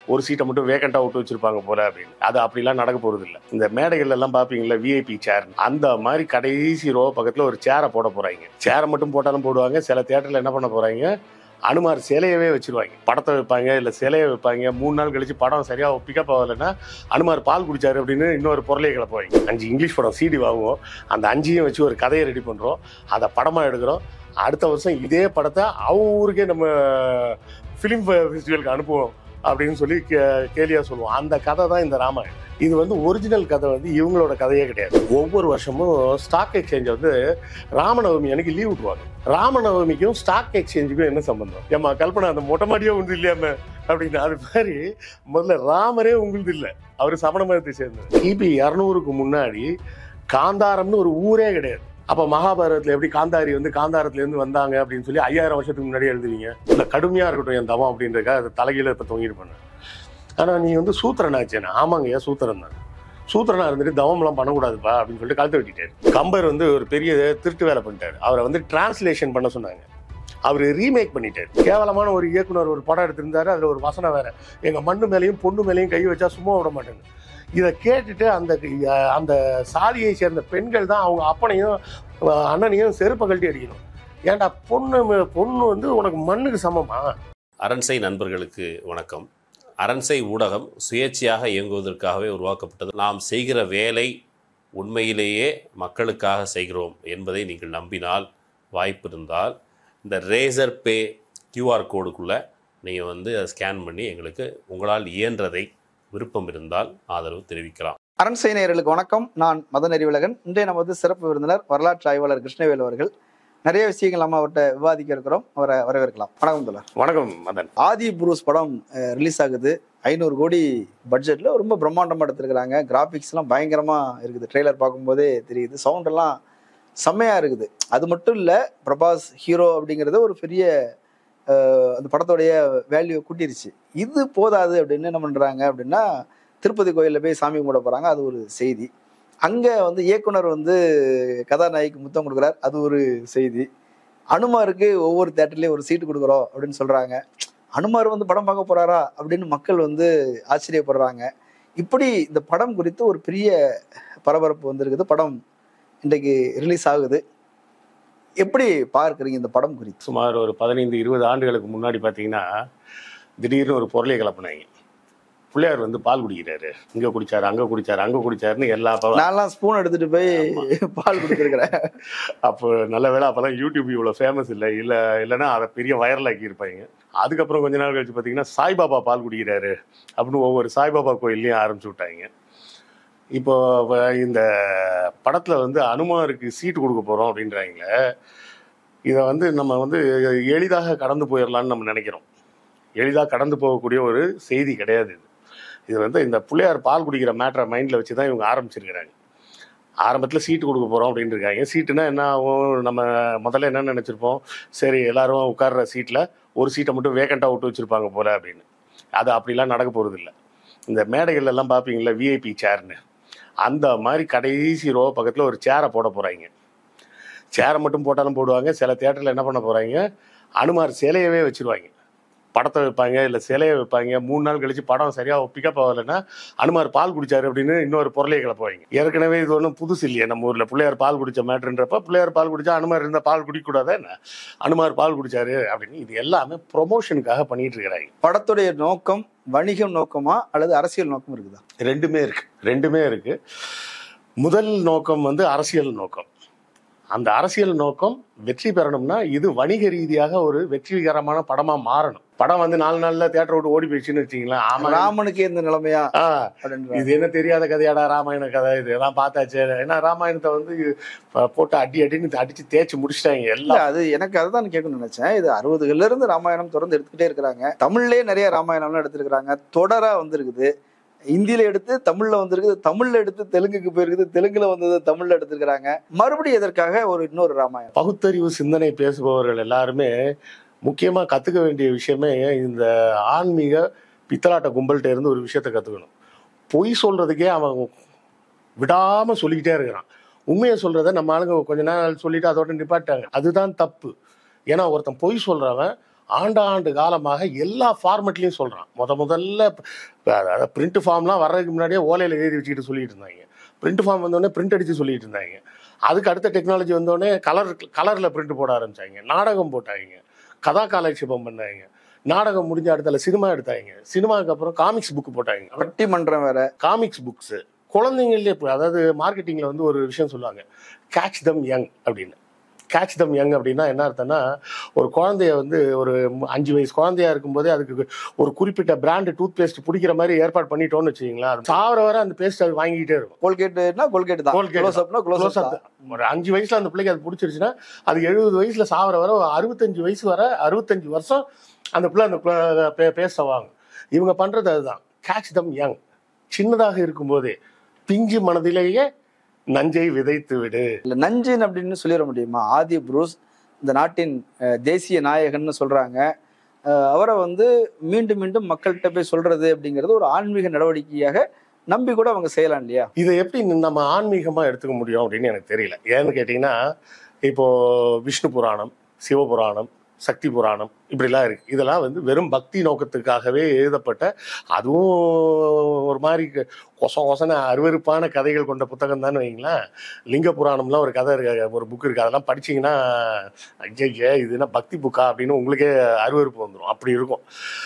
ஒரு சீட்டை மட்டும் வேக்கண்டா விட்டு வச்சிருப்பாங்க போல அப்படின்னு அது அப்படிலாம் நடக்க போறது இல்ல இந்த மேடைகள்ல எல்லாம் பாப்பீங்களா விஐபி சேர் அந்த மாதிரி கடைசி ரோ பக்கத்துல ஒரு சேரை போட போறாங்க சேரை மட்டும் போட்டாலும் போடுவாங்க சில தியேட்டர்ல என்ன பண்ண போறாங்க அனுமார் சிலையவே வச்சிருவாங்க படத்தை வைப்பாங்க இல்ல சிலையை வைப்பாங்க மூணு நாள் கழிச்சு படம் சரியா பிக்கப் ஆகலைன்னா அனுமார் பால் குடிச்சாரு அப்படின்னு இன்னொரு பொருளையை கிளப்புவாங்க அஞ்சு இங்கிலீஷ் படம் சிடி வாங்குவோம் அந்த அஞ்சையும் வச்சு ஒரு கதையை ரெடி பண்றோம் அதை படமா எடுக்கிறோம் அடுத்த வருஷம் இதே படத்தை அவங்க ஊருக்கே நம்ம ஃபிலிம் ஃபெஸ்டிவலுக்கு அனுப்புவோம் அப்படின்னு சொல்லி கே கேலியா சொல்லுவோம் அந்த கதை தான் இந்த ராமாயணம் இது வந்து ஒரிஜினல் கதை வந்து இவங்களோட கதையே கிடையாது ஒவ்வொரு வருஷமும் ஸ்டாக் எக்ஸ்சேஞ்ச் வந்து ராமநவமி அன்னைக்கு லீவ் விட்டுருவாங்க ராமநவமிக்கும் ஸ்டாக் எக்ஸ்சேஞ்சுக்கும் என்ன சம்பந்தம் ஏமா கல்பனா அந்த மொட்டை மாடியே உண்டு இல்லையாம அப்படின்னு அது மாதிரி முதல்ல ராமரே உங்களுது இல்லை அவர் சமண மதத்தை சேர்ந்தது கிபி இரநூறுக்கு முன்னாடி காந்தாரம்னு ஒரு ஊரே கிடையாது அப்ப மகாபாரதத்துல எப்படி காந்தாரி வந்து காந்தாரத்துல இருந்து வந்தாங்க அப்படின்னு சொல்லி ஐயாயிரம் வருஷத்துக்கு முன்னாடி எழுதுவீங்க இல்ல கடுமையா இருக்கட்டும் என் தவம் அப்படின்றக்கா அது தலைகீழ இப்ப தொங்கிட்டு பண்ண ஆனா நீ வந்து சூத்திரன் ஆச்சேனா ஆமாங்க ஏன் சூத்திரன் தான் சூத்திரனா இருந்துட்டு தவம்லாம் பண்ணக்கூடாதுப்பா அப்படின்னு சொல்லிட்டு கழுத்தை வெட்டிட்டாரு கம்பர் வந்து ஒரு பெரிய திருட்டு வேலை பண்ணிட்டாரு அவரை வந்து டிரான்ஸ்லேஷன் பண்ண சொன்னாங்க அவர் ரீமேக் பண்ணிட்டாரு கேவலமான ஒரு இயக்குனர் ஒரு படம் எடுத்திருந்தாரு அதுல ஒரு வசனம் வேற எங்க மண்ணு மேலேயும் பொண்ணு மேலேயும் கை வச்சா சும்மா விட மாட்டேங்க இதை கேட்டுட்டு அந்த அஹ், அந்த சாதியை சேர்ந்த பெண்கள் தான் அவங்க அப்பனையும் அஹ், அண்ணனையும் செருப்பை கழட்டி அடிக்கணும் ஏன்டா பொண்ணு மே- பொண்ணு வந்து உனக்கு மண்ணுக்கு சமமா அரண்சை நண்பர்களுக்கு வணக்கம் அரண்சை ஊடகம் சுயேட்சையாக இயங்குவதற்காகவே உருவாக்கப்பட்டது நாம் செய்கிற வேலை உண்மையிலேயே மக்களுக்காக செய்கிறோம் என்பதை நீங்கள் நம்பினால் வாய்ப்பு இருந்தால் இந்த ரேசர் பே கியூஆர் கோடுக்குள்ளே நீங்கள் வந்து அதை ஸ்கேன் பண்ணி எங்களுக்கு உங்களால் இயன்றதை விருப்பம் இருந்தால் ஆதரவு தெரிவிக்கலாம் அரண்சை நேயர்களுக்கு வணக்கம் நான் மதன் அறிவழகன் இன்றைய நமது சிறப்பு விருந்தினர் வரலாற்று ஆய்வாளர் கிருஷ்ணவேல் அவர்கள் நிறைய விஷயங்கள் நம்ம அவர்கிட்ட விவாதிக்க இருக்கிறோம் அவரை வரவேற்கலாம் வணக்கம் தோழர் வணக்கம் மதன் ஆதி புரூஸ் படம் ரிலீஸ் ஆகுது ஐநூறு கோடி பட்ஜெட்ல ரொம்ப பிரம்மாண்டமா எடுத்திருக்கிறாங்க கிராபிக்ஸ்லாம் பயங்கரமா இருக்குது ட்ரெய்லர் பார்க்கும்போதே தெரியுது சவுண்ட் எல்லாம் செம்மையா இருக்குது அது மட்டும் இல்ல பிரபாஸ் ஹீரோ அப்படிங்கறது ஒரு பெரிய அஹ், அந்த படத்தோடைய வேல்யூ கூட்டிருச்சு இது போதாது அப்படின்னு என்ன பண்றாங்க அப்படின்னா திருப்பதி கோயில்ல போய் சாமி கும்பிட போறாங்க அது ஒரு செய்தி அங்க வந்து இயக்குனர் வந்து கதாநாயகிக்கு முத்தம் கொடுக்குறார் அது ஒரு செய்தி அனுமாருக்கு ஒவ்வொரு தேட்டர்லயும் ஒரு சீட்டு கொடுக்குறோம் அப்படின்னு சொல்றாங்க அனுமார் வந்து படம் பார்க்க போறாரா அப்படின்னு மக்கள் வந்து ஆச்சரியப்படுறாங்க இப்படி இந்த படம் குறித்து ஒரு பெரிய பரபரப்பு வந்திருக்குது படம் இன்றைக்கு ரிலீஸ் ஆகுது எப்படி பார்க்குறீங்க இந்த படம் குறித்து சுமார் ஒரு பதினைந்து இருபது ஆண்டுகளுக்கு முன்னாடி பார்த்தீங்கன்னா திடீர்னு ஒரு பொருளை கிளப்புனாங்க பிள்ளையார் வந்து பால் குடிக்கிறாரு இங்க குடிச்சாரு அங்க குடிச்சாரு அங்க குடிச்சாருன்னு எல்லா ப- நான்லாம் ஸ்பூன் எடுத்துட்டு போய் பால் கொடுத்துருக்கிறேன் அப்போ நல்ல வேளை அப்போல்லாம் யூடியூப் இவ்வளோ ஃபேமஸ் இல்லை இல்லை இல்லைன்னா அதை பெரிய வைரல் ஆக்கி இருப்பாங்க அதுக்கப்புறம் கொஞ்ச நாள் கழிச்சு பார்த்தீங்கன்னா சாய்பாபா பால் குடிக்கிறாரு அப்படின்னு ஒவ்வொரு சாய்பாபா கோயில்லையும் ஆரம்பிச்சு விட்டாங்க இப்போ வ- இந்த படத்தில் வந்து அனுமாருக்கு சீட்டு கொடுக்க போகிறோம் அப்படின்றாங்களே இதை வந்து நம்ம வந்து எளிதாக கடந்து போயிடலாம்னு நம்ம நினைக்கிறோம் எளிதாக கடந்து போகக்கூடிய ஒரு செய்தி கிடையாது இது இது வந்து இந்த பிள்ளையார் பால் குடிக்கிற மேட்டரை மைண்டில் வச்சு தான் இவங்க ஆரம்பிச்சிருக்கிறாங்க ஆரம்பத்தில் சீட்டு கொடுக்க போகிறோம் அப்படின்னு இருக்காங்க சீட்டுனா என்ன ஆகும் நம்ம முதல்ல என்ன நினச்சிருப்போம் சரி எல்லாரும் உட்கார்ற சீட்டில் ஒரு சீட்டை மட்டும் வேக்கண்ட்டாக விட்டு வச்சுருப்பாங்க போல அப்படின்னு அது அப்படிலாம் நடக்க போகிறது இல்லை இந்த மேடைகள்ல எல்லாம் பார்ப்பீங்களா விஐபி சேர்னு அந்த மாதிரி கடைசி ரோ பக்கத்தில் ஒரு சேரை போட போகிறாங்க சேரை மட்டும் போட்டாலும் போடுவாங்க சில தேட்டரில் என்ன பண்ண போகிறாங்க அனுமார் சிலையவே வச்சிருவாங்க படத்தை வைப்பாங்க இல்லை சிலையை வைப்பாங்க மூணு நாள் கழிச்சு படம் சரியாக பிக்கப் ஆகலைன்னா அனுமார் பால் குடிச்சாரு அப்படின்னு இன்னொரு பொருளையை கிளப்புவாங்க ஏற்கனவே இது ஒன்றும் புதுசு இல்லையே நம்ம ஊரில் பிள்ளையார் பால் குடிச்ச மேட்ருன்றப்ப பிள்ளையார் பால் குடிச்சா அனுமார் இருந்தால் பால் குடிக்கக்கூடாதா என்ன அனுமார் பால் குடிச்சாரு அப்படின்னு இது எல்லாமே ப்ரொமோஷனுக்காக பண்ணிட்டு இருக்கிறாங்க படத்துடைய நோக்கம் வணிகம் நோக்கமா அல்லது அரசியல் நோக்கம் இருக்குதா ரெண்டுமே இருக்கு ரெண்டுமே இருக்கு முதல் நோக்கம் வந்து அரசியல் நோக்கம் அந்த அரசியல் நோக்கம் வெற்றி பெறணும்னா இது வணிக ரீதியாக ஒரு வெற்றிகரமான படமா மாறணும் படம் வந்து நாலு நாள்ல தேட்டர் விட்டு ஓடி போயிடுச்சுன்னு வச்சுங்களேன் ஆமா ராமனுக்கு இந்த நிலைமையா ஆ, அப்படின்ற இது என்ன தெரியாத கதையாடா ராமாயண கதை இது எல்லாம் பார்த்தாச்சு ஏன்னா ராமாயணத்தை வந்து ப- போட்டு அடி அடின்னு அடிச்சு தேய்ச்சி முடிச்சிட்டாங்க இல்ல எல்லாம் அது எனக்கு அதுதான் கேட்கணும்னு நினைச்சேன் இது அறுபதுகள்ல இருந்து ராமாயணம் தொடர்ந்து எடுத்துக்கிட்டே இருக்கிறாங்க தமிழ்லயே நிறைய ராமாயணம்லாம் எடுத்திருக்கிறாங்க தொடரா வந்திருக்குது இந்தியில எடுத்து தமிழ்ல வந்திருக்குது தமிழ்ல எடுத்து தெலுங்குக்கு போயிருக்குது தெலுங்குல வந்தது தமிழ்ல எடுத்திருக்கிறாங்க மறுபடியும் எதற்காக ஒரு இன்னொரு ராமாயணம் பகுத்தறிவு சிந்தனை பேசுபவர்கள் எல்லாருமே முக்கியமா கத்துக்க வேண்டிய விஷயமே இந்த ஆன்மீக பித்தலாட்ட கும்பல்கிட்ட இருந்து ஒரு விஷயத்த கத்துக்கணும் பொய் சொல்றதுக்கே அவன் விடாம சொல்லிக்கிட்டே இருக்கிறான் உண்மையை சொல்றத நம்ம ஆளுங்க கொஞ்ச நாள் சொல்லிட்டு அதோட நிப்பாட்டாங்க அதுதான் தப்பு ஏன்னா ஒருத்தன் பொய் சொல்றவன் ஆண்டாண்டு காலமாக எல்லா ஃபார்மெட்லையும் சொல்கிறான் முத முதல்ல அதாவது பிரிண்ட் ஃபார்ம்லாம் வர்றதுக்கு முன்னாடியே ஓலையில் எழுதி வச்சுக்கிட்டு சொல்லிட்டு இருந்தாங்க பிரிண்ட் ஃபார்ம் வந்தோடனே பிரிண்ட் அடித்து சொல்லிட்டு இருந்தாங்க அதுக்கு அடுத்த டெக்னாலஜி வந்தோடனே கலர் கலரில் பிரிண்ட் போட ஆரம்பிச்சாங்க நாடகம் போட்டாங்க கதா காலட்சேபம் பண்ணாங்க நாடகம் முடிஞ்ச இடத்துல சினிமா எடுத்தாங்க சினிமாவுக்கு அப்புறம் காமிக்ஸ் புக் போட்டாங்க பட்டிமன்றம் வேற காமிக்ஸ் புக்ஸு குழந்தைங்களே இப்போ அதாவது மார்க்கெட்டிங்கில் வந்து ஒரு விஷயம் சொல்லுவாங்க கேட்ச் தம் யங் அப்படின்னு கேட்ச் தம் யங் அப்படின்னா என்ன அர்த்தம்னா ஒரு குழந்தைய வந்து ஒரு ம- அஞ்சு வயசு குழந்தையா இருக்கும்போதே அதுக்கு ஒரு குறிப்பிட்ட பிராண்டு டூத் பேஸ்ட் பிடிக்கிற மாதிரி ஏற்பாடு பண்ணிட்டோம்னு வச்சுக்கிங்களா அது சாவர வரை அந்த பேஸ்ட் அது வாங்கிக்கிட்டே இருக்கும் கோல்கேட்னா கோல்கேட் தான் Colgate க்ளோஸ் அப்னா க்ளோஸ் Close அப் up. ஒரு அஞ்சு வயசுல அந்த பிள்ளைக்கு அது பிடிச்சிருச்சுன்னா அது எழுபது வயசுல சாவர வரை ஒரு அறுபத்தஞ்சு வயசு வரை அறுபத்தஞ்சு வருஷம் அந்த பிள்ளை அந்த பேச வாங்க இவங்க பண்றது அதுதான் கேட்ச் தம் யங் சின்னதாக இருக்கும்போதே பிஞ்சு மனதிலேயே நஞ்சை விதைத்து விடு இல்ல நஞ்சின் அப்படின்னு சொல்லிட முடியுமா ஆதி புரூஸ் இந்த நாட்டின் அஹ், தேசிய நாயகன்னு சொல்றாங்க அஹ், அவரை வந்து மீண்டும் மீண்டும் மக்கள்கிட்ட போய் சொல்றது அப்படிங்கிறது ஒரு ஆன்மீக நடவடிக்கையாக நம்பி கூட அவங்க செய்யலாம் இல்லையா இதை எப்படி நம்ம ஆன்மீகமா எடுத்துக்க முடியும் அப்படின்னு எனக்கு தெரியல ஏன்னு கேட்டீங்கன்னா இப்போ விஷ்ணு புராணம் சிவபுராணம் சக்தி புராணம் இப்படிலாம் இருக்கு இதெல்லாம் வந்து வெறும் பக்தி நோக்கத்துக்காகவே எழுதப்பட்ட அதுவும் ஒரு மாதிரி க- கொச கொசன அருவருப்பான கதைகள் கொண்ட புத்தகம் தான் வைங்களேன் லிங்க புராணம்லாம் ஒரு கதை இருக்கு ஒரு புக் இருக்கு அதெல்லாம் படிச்சீங்கன்னா ஐயா இது என்ன பக்தி புக்கா அப்படின்னு உங்களுக்கே அருவருப்பு வந்துடும் அப்படி இருக்கும்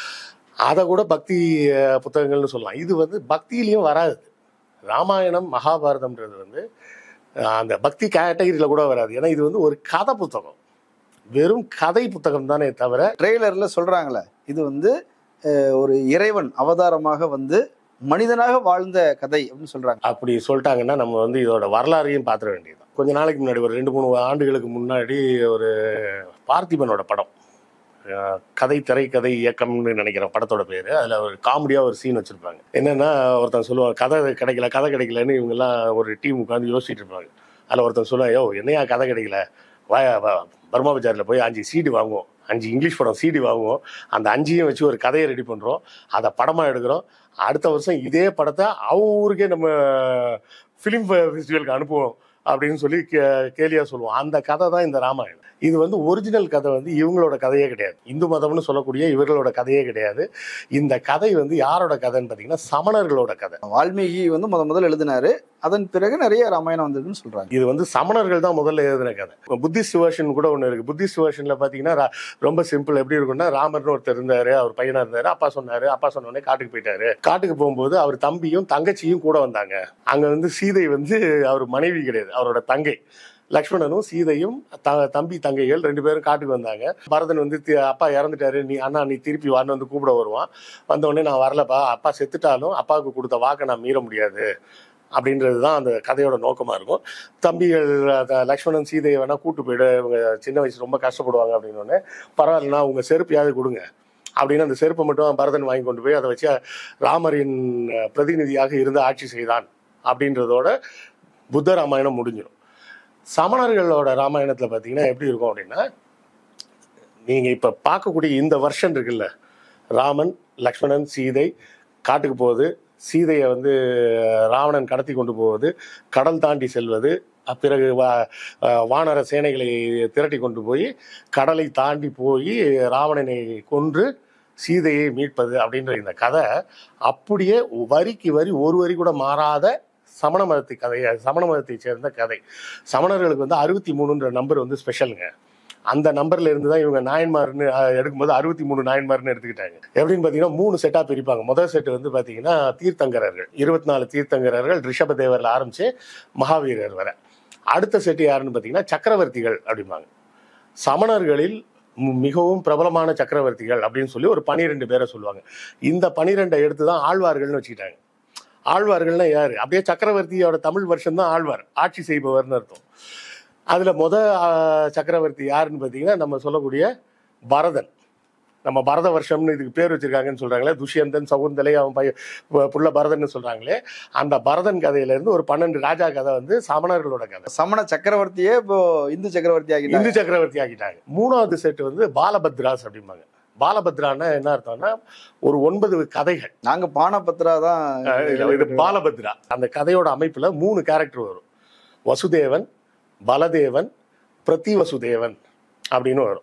அதை கூட பக்தி அஹ், புத்தகங்கள்னு சொல்லலாம் இது வந்து பக்தியிலையும் வராது ராமாயணம் மகாபாரதம்ன்றது வந்து அஹ், அந்த பக்தி கேட்டகரியில் கூட வராது ஏன்னா இது வந்து ஒரு கதை புத்தகம் வெறும் கதை புத்தகம் தானே தவிர ட்ரெய்லர்ல சொல்றாங்களே இது வந்து அஹ், ஒரு இறைவன் அவதாரமாக வந்து மனிதனாக வாழ்ந்த கதை அப்படின்னு சொல்றாங்க அப்படி சொல்லிட்டாங்கன்னா நம்ம வந்து இதோட வரலாறையும் பார்த்துட வேண்டியது கொஞ்ச நாளைக்கு முன்னாடி ஒரு ரெண்டு மூணு ஆண்டுகளுக்கு முன்னாடி ஒரு பார்த்திபனோட படம் அஹ், கதை திரைக்கதை இயக்கம்னு நினைக்கிறேன் படத்தோட பேர் அதில் ஒரு காமெடியாக ஒரு சீன் வச்சுருப்பாங்க என்னென்னா ஒருத்தன் சொல்லுவான் கதை கிடைக்கல கதை கிடைக்கலன்னு இவங்கெல்லாம் ஒரு டீம் உட்காந்து யோசிச்சுட்டு இருப்பாங்க அதில் ஒருத்தன் சொல்லுவான் யோ என்னையா கதை கிடைக்கல வா வா பர்மா பஜாரில் போய் அஞ்சு சீடி வாங்குவோம் அஞ்சு இங்கிலீஷ் படம் சீடி வாங்குவோம் அந்த அஞ்சையும் வச்சு ஒரு கதையை ரெடி பண்ணுறோம் அதை படமாக எடுக்கிறோம் அடுத்த வருஷம் இதே படத்தை அவங்க ஊருக்கே நம்ம ஃபிலிம் ஃபெஸ்டிவலுக்கு அனுப்புவோம் அப்படின்னு சொல்லி கே கேலியா சொல்லுவோம் அந்த கதை தான் இந்த ராமாயணம் இது வந்து ஒரிஜினல் கதை வந்து இவங்களோட கதையே கிடையாது இந்து மதம்னு சொல்லக்கூடிய இவர்களோட கதையே கிடையாது இந்த கதை வந்து யாரோட கதைன்னு பார்த்தீங்கன்னா சமணர்களோட கதை வால்மீகி வந்து முத முதல்ல எழுதினாரு அதன் பிறகு நிறைய ராமாயணம் வந்திருக்குன்னு சொல்றாங்க இது வந்து சமணர்கள் தான் முதல்ல எழுதின கதை புத்திஸ்ட் வேர்ஷன் கூட ஒன்று இருக்கு புத்திஸ்ட் வேர்ஷன்ல பார்த்தீங்கன்னா ரா- ரொம்ப சிம்பிள் எப்படி இருக்கும்னா ராமர்னு ஒருத்தர் இருந்தாரு அவர் பையனா இருந்தாரு அப்பா சொன்னாரு அப்பா சொன்ன உடனே காட்டுக்கு போயிட்டாரு காட்டுக்கு போகும்போது அவர் தம்பியும் தங்கச்சியும் கூட வந்தாங்க அங்க வந்து சீதை வந்து அவர் மனைவி கிடையாது அவரோட தங்கை லக்ஷ்மணனும் சீதையும் த- தம்பி தங்கைகள் ரெண்டு பேரும் காட்டுக்கு வந்தாங்க பரதன் வந்து தி- அப்பா இறந்துட்டாரு நீ அண்ணா நீ திருப்பி வான்னு வந்து கூப்பிட வருவான் வந்த உடனே நான் வரலப்பா அப்பா செத்துட்டாலும் அப்பாவுக்கு கொடுத்த வாக்கை நான் மீற முடியாது அப்படின்றது தான் அந்த கதையோட நோக்கமாக இருக்கும் தம்பிகள் அத- லக்ஷ்மணன் சீதையை வேணா கூட்டு போயிடு இவங்க சின்ன வயசு ரொம்ப கஷ்டப்படுவாங்க அப்படின்னு உடனே பரவாயில்லண்ணா உங்க செருப்பையாவது கொடுங்க அப்படின்னு அந்த செருப்பை மட்டும் பரதன் வாங்கி கொண்டு போய் அதை வச்சு ராமரின் அஹ், பிரதிநிதியாக இருந்து ஆட்சி செய்தான் அப்படின்றதோட புத்த ராமாயணம் முடிஞ்சிடும் சமணர்களோட ராமாயணத்தில் பார்த்தீங்கன்னா எப்படி இருக்கும் அப்படின்னா நீங்கள் இப்போ பார்க்கக்கூடிய இந்த வருஷன் இருக்குல்ல ராமன் லக்ஷ்மணன் சீதை காட்டுக்கு போகுது சீதையை வந்து ராவணன் கடத்தி கொண்டு போவது கடல் தாண்டி செல்வது அஹ் பிறகு வா அஹ் வானர சேனைகளை திரட்டி கொண்டு போய் கடலை தாண்டி போய் ராவணனை கொன்று சீதையை மீட்பது அப்படின்ற இந்த கதை அப்படியே வரிக்கு வரி ஒரு வரி கூட மாறாத சமண மதத்தை கதை சமண மதத்தை சேர்ந்த கதை சமணர்களுக்கு வந்து அறுபத்தி மூணுன்ற நம்பர் வந்து ஸ்பெஷலுங்க அந்த நம்பர்ல இருந்து தான் இவங்க நாயன்மார்னு அஹ், எடுக்கும்போது அறுபத்தி மூணு நாயன்மார்னு எடுத்துக்கிட்டாங்க எப்படின்னு பார்த்தீங்கன்னா மூணு செட்டாக பிரிப்பாங்க முதல் செட் வந்து பார்த்தீங்கன்னா தீர்த்தங்கரர்கள் இருபத்தி நாலு தீர்த்தங்கரர்கள் ரிஷபதேவரில் ஆரம்பிச்சு மகாவீரர் வரை அடுத்த செட்டு யாருன்னு பார்த்தீங்கன்னா சக்கரவர்த்திகள் அப்படிம்பாங்க சமணர்களில் மு- மிகவும் பிரபலமான சக்கரவர்த்திகள் அப்படின்னு சொல்லி ஒரு பனிரெண்டு பேரை சொல்லுவாங்க இந்த பனிரெண்டை எடுத்து தான் ஆழ்வார்கள்னு வச்சுக்கிட்டாங்க ஆழ்வார்கள்னா யாரு அப்படியே சக்கரவர்த்தியோட தமிழ் வருஷம் தான் ஆழ்வார் ஆட்சி செய்பவர்னு அர்த்தம் அதுல முத ஆ, சக்கரவர்த்தி யாருன்னு பார்த்தீங்கன்னா நம்ம சொல்லக்கூடிய பரதன் நம்ம பரத வருஷம்னு இதுக்கு பேர் வச்சிருக்காங்கன்னு சொல்றாங்களே துஷ்யந்தன் சகுந்தலை அவன் பையன் பு- புள்ள பரதன் சொல்றாங்களே அந்த பரதன் கதையில இருந்து ஒரு பன்னெண்டு ராஜா கதை வந்து சமணர்களோட கதை சமண சக்கரவர்த்தியே இப்போ இந்து சக்கரவர்த்தி ஆகிட்டாங்க இந்து சக்கரவர்த்தி ஆக்கிட்டாங்க மூணாவது செட் வந்து பாலபத்ராஸ் அப்படிம்பாங்க பாலபத்ரான்னா என்ன அர்த்தம்னா ஒரு ஒன்பது கதைகள் நாங்க பானபத்ரா தான் அஹ் இது- இது பாலபத்ரா அந்த கதையோட அமைப்புல மூணு கேரக்டர் வரும் வசுதேவன் பலதேவன் பிரதி வசுதேவன் அப்படின்னு வரும்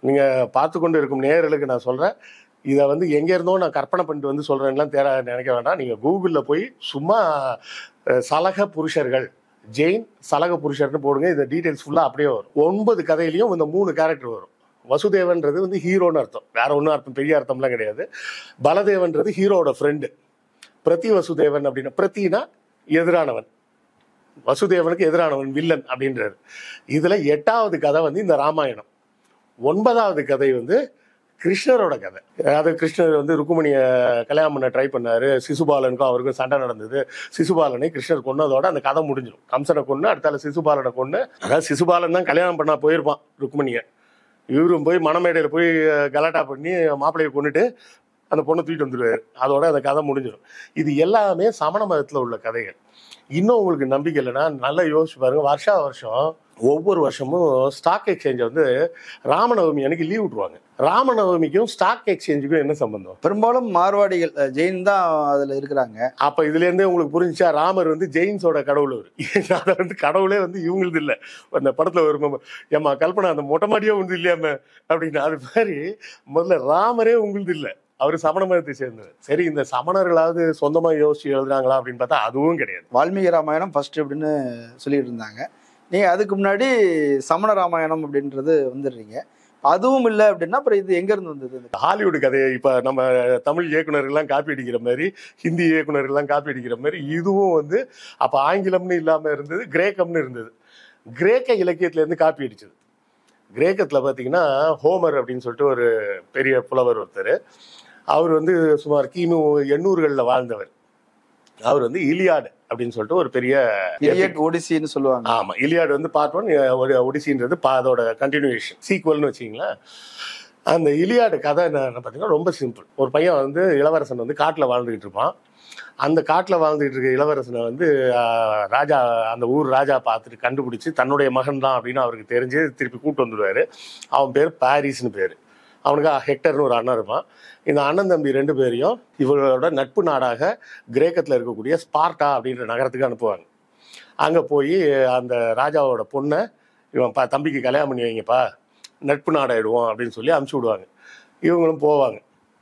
நீங்கள் பார்த்து கொண்டு இருக்கும் நேயர்களுக்கு நான் சொல்கிறேன் இதை வந்து எங்கே இருந்தோ நான் கற்பனை பண்ணிட்டு வந்து சொல்கிறேன்லாம் தேர நினைக்க வேண்டாம் நீங்கள் கூகுளில் போய் சும்மா அஹ், சலக புருஷர்கள் ஜெயின் சலக புருஷர்னு போடுங்க இந்த டீட்டெயில்ஸ் ஃபுல்லாக அப்படியே வரும் ஒன்பது கதையிலையும் இந்த மூணு கேரக்டர் வரும் வசுதேவன்றது வந்து ஹீரோன்னு அர்த்தம் வேற ஒன்றும் அர்த்தம் பெரிய அர்த்தம்லாம் கிடையாது பலதேவன்றது ஹீரோட ஃப்ரெண்டு பிரதி வசுதேவன் அப்படின்னா பிரத்தினா எதிரானவன் வசுதேவனுக்கு எதிரானவன் வில்லன் அப்படின்றாரு இதுல எட்டாவது கதை வந்து இந்த ராமாயணம் ஒன்பதாவது கதை வந்து கிருஷ்ணரோட கதை அதாவது கிருஷ்ணர் வந்து ருக்குமணியை கல்யாணம் பண்ண ட்ரை பண்ணாரு சிசுபாலனுக்கும் அவருக்கும் சண்டை நடந்தது சிசுபாலனை கிருஷ்ணர் கொன்னதோட அந்த கதை முடிஞ்சிடும் கம்சனை கொன்று அடுத்தால சிசுபாலனை கொன்று அதாவது சிசுபாலன் தான் கல்யாணம் பண்ணா போயிருப்பான் ருக்குமணியை இவரும் போய் மணமேடையில் போய் கலாட்டா பண்ணி மாப்பிள்ளையை கொண்டுட்டு அந்த பொண்ணை தூக்கிட்டு வந்துடுவார் அதோட அந்த கதை முடிஞ்சிடும் இது எல்லாமே சமண மதத்தில் உள்ள கதைகள் இன்னும் உங்களுக்கு நம்பிக்கை இல்லைன்னா நல்லா யோசிச்சு பாருங்க வருஷா வருஷம் ஒவ்வொரு வருஷமும் ஸ்டாக் எக்ஸ்சேஞ்ச் வந்து ராமநவமி அன்னைக்கு லீவ் விட்டுருவாங்க ராமநவமிக்கும் ஸ்டாக் எக்ஸ்சேஞ்சுக்கும் என்ன சம்பந்தம் பெரும்பாலும் மார்வாடிகள் அஹ், ஜெயின் தான் அதுல இருக்கிறாங்க அப்ப இதுல இருந்தே உங்களுக்கு புரிஞ்சுச்சா ராமர் வந்து ஜெயின்ஸோட கடவுள் அவர் அதை வந்து கடவுளே வந்து இவங்களுது இல்ல அந்த படத்துல வரும் ஏமா கல்பனா அந்த மொட்டை மாடியே உண்டு இல்லையாம அப்படின்னு அது மாதிரி முதல்ல ராமரே உங்களுது இல்ல அவர் சமண மதத்தை சேர்ந்தவர் சரி இந்த சமணர்களாவது சொந்தமா யோசிச்சு எழுதுறாங்களா அப்படின்னு பார்த்தா அதுவும் கிடையாது வால்மீகி ராமாயணம் ஃபர்ஸ்ட் அப்படின்னு சொல்லிட்டு இருந்தாங்க நீங்க அதுக்கு முன்னாடி சமண ராமாயணம் அப்படின்றது வந்துடுறீங்க அதுவும் இல்லை அப்படின்னா அப்புறம் இது எங்க இருந்து வந்தது இந்த ஹாலிவுட் கதையை இப்ப நம்ம தமிழ் இயக்குனர்கள்லாம் காப்பி அடிக்கிற மாதிரி ஹிந்தி இயக்குனர்கள்லாம் காப்பி அடிக்கிற மாதிரி இதுவும் வந்து அப்ப ஆங்கிலம்னு இல்லாம இருந்தது கிரேக்கம்னு இருந்தது கிரேக்க இலக்கியத்துல இருந்து காப்பி அடிச்சது கிரேக்கத்துல பாத்தீங்கன்னா ஹோமர் அப்படின்னு சொல்லிட்டு ஒரு பெரிய புலவர் ஒருத்தர் அவர் வந்து சுமார் கிமு எண்ணூறுகளில் வாழ்ந்தவர் அவர் வந்து இலியாடு அப்படின்னு சொல்லிட்டு ஒரு பெரிய இலியட் ஒடிசின்னு சொல்லுவாங்க ஆமா இலியாடு வந்து பார்ட் ஒன் ஒரு ஒடிசின்றது பா- அதோட கண்டினியூஷன் சீக்வல்னு வச்சிங்களேன் அந்த இலியாடு கதை என்ன பார்த்தீங்கன்னா ரொம்ப சிம்பிள் ஒரு பையன் வந்து இளவரசன் வந்து காட்டில் வாழ்ந்துகிட்டு இருப்பான் அந்த காட்டில் வாழ்ந்துகிட்டு இருக்க இளவரசனை வந்து ஆஹ், ராஜா அந்த ஊர் ராஜா பார்த்துட்டு கண்டுபிடிச்சி தன்னுடைய மகன் தான் அப்படின்னு அவருக்கு தெரிஞ்சு திருப்பி கூட்டு வந்துடுவாரு அவன் பேர் பாரிஸ்னு பேர் அவனுக்கு ஹெக்டர்னு ஒரு அண்ணன் இருப்பான் இந்த அண்ணன் தம்பி ரெண்டு பேரையும் இவர்களோட நட்பு நாடாக கிரேக்கத்தில் இருக்கக்கூடிய ஸ்பார்ட்டா அப்படின்ற நகரத்துக்கு அனுப்புவாங்க அங்கே போய் அந்த ராஜாவோட பொண்ணை இவன் பா தம்பிக்கு கல்யாணம் பண்ணி வைங்கப்பா நட்பு நாடாயிடுவோம் அப்படின்னு சொல்லி அனுப்பிச்சி விடுவாங்க இவங்களும் போவாங்க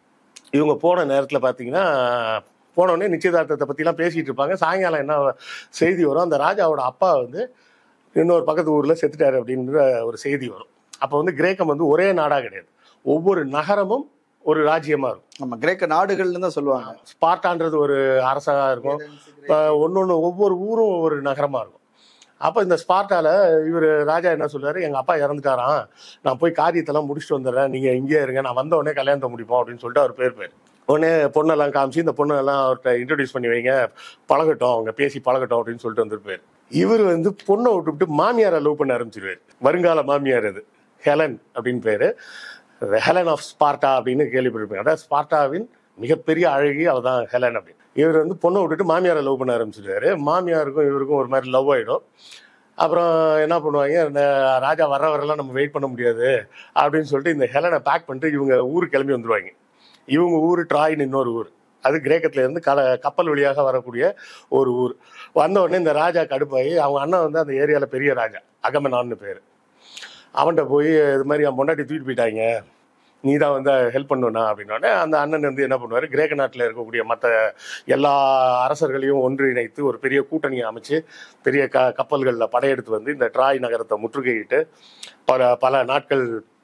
இவங்க போன நேரத்தில் பார்த்தீங்கன்னா போனோடனே நிச்சயதார்த்தத்தை பற்றிலாம் பேசிகிட்டு இருப்பாங்க சாயங்காலம் என்ன செய்தி வரும் அந்த ராஜாவோட அப்பா வந்து இன்னொரு பக்கத்து ஊரில் செத்துட்டாரு அப்படின்ற ஒரு செய்தி வரும் அப்போ வந்து கிரேக்கம் வந்து ஒரே நாடாக கிடையாது ஒவ்வொரு நகரமும் ஒரு ராஜ்யமாக இருக்கும் நம்ம கிரேக்க நாடுகள்னு தான் சொல்லுவாங்க ஸ்பார்ட்டான்றது ஒரு அரசாக இருக்கும் இப்போ ஒன்று ஒன்று ஒவ்வொரு ஊரும் ஒவ்வொரு நகரமாக இருக்கும் அப்போ இந்த ஸ்பார்ட்டால இவர் ராஜா என்ன சொல்றாரு எங்கள் அப்பா இறந்துட்டாராம் நான் போய் காரியத்தெல்லாம் முடிச்சுட்டு வந்துடுறேன் நீங்கள் இங்கேயே இருங்க நான் வந்த உடனே கல்யாணத்தை முடிப்போம் அப்படின்னு சொல்லிட்டு அவர் பேர் பேர் உடனே பொண்ணெல்லாம் காமிச்சு இந்த பொண்ணெல்லாம் அவர்கிட்ட இன்ட்ரடியூஸ் பண்ணி வைங்க பழகட்டும் அவங்க பேசி பழகட்டும் அப்படின்னு சொல்லிட்டு வந்திருப்பார் இவர் வந்து பொண்ணை விட்டுவிட்டு மாமியாரை லவ் பண்ண ஆரம்பிச்சிருவார் வருங்கால மாமியார் அது ஹெலன் அப்படின்னு பேர் ஹெலன் ஆஃப் ஸ்பார்ட்டா அப்படின்னு கேள்விப்பட்டிருப்பேன் அதாவது ஸ்பார்ட்டாவின் மிகப்பெரிய அழகி அவள் தான் ஹெலன் அப்படின்னு இவர் வந்து பொண்ணை விட்டுட்டு மாமியாரை லவ் பண்ண ஆரம்பிச்சிருக்காரு மாமியாருக்கும் இவருக்கும் ஒரு மாதிரி லவ் ஆகிடும் அப்புறம் என்ன பண்ணுவாங்க இந்த ராஜா வர வரலாம் நம்ம வெயிட் பண்ண முடியாது அப்படின்னு சொல்லிட்டு இந்த ஹெலனை பேக் பண்ணிட்டு இவங்க ஊருக்கு கிளம்பி வந்துருவாங்க இவங்க ஊர் ட்ராயின்னு இன்னொரு ஊர் அது கிரேக்கத்துல இருந்து கல கப்பல் வழியாக வரக்கூடிய ஒரு ஊர் வந்த உடனே இந்த ராஜா கடுப்பாகி அவங்க அண்ணன் வந்து அந்த ஏரியாவில் பெரிய ராஜா அகமனான்னு பேர் அவன்கிட்ட போய் இது மாதிரி என் பொண்டாட்டி தூக்கிட்டு போயிட்டாங்க நீ தான் வந்து ஹெல்ப் பண்ணுனா அப்படின்னோடனே அந்த அண்ணன் வந்து என்ன பண்ணுவார் கிரேக்க நாட்டில் இருக்கக்கூடிய மற்ற எல்லா அரசர்களையும் ஒன்றிணைத்து ஒரு பெரிய கூட்டணியை அமைச்சு பெரிய க கப்பல்களில் படையெடுத்து வந்து இந்த ட்ராய் நகரத்தை முற்றுகையிட்டு பல பல நாட்கள்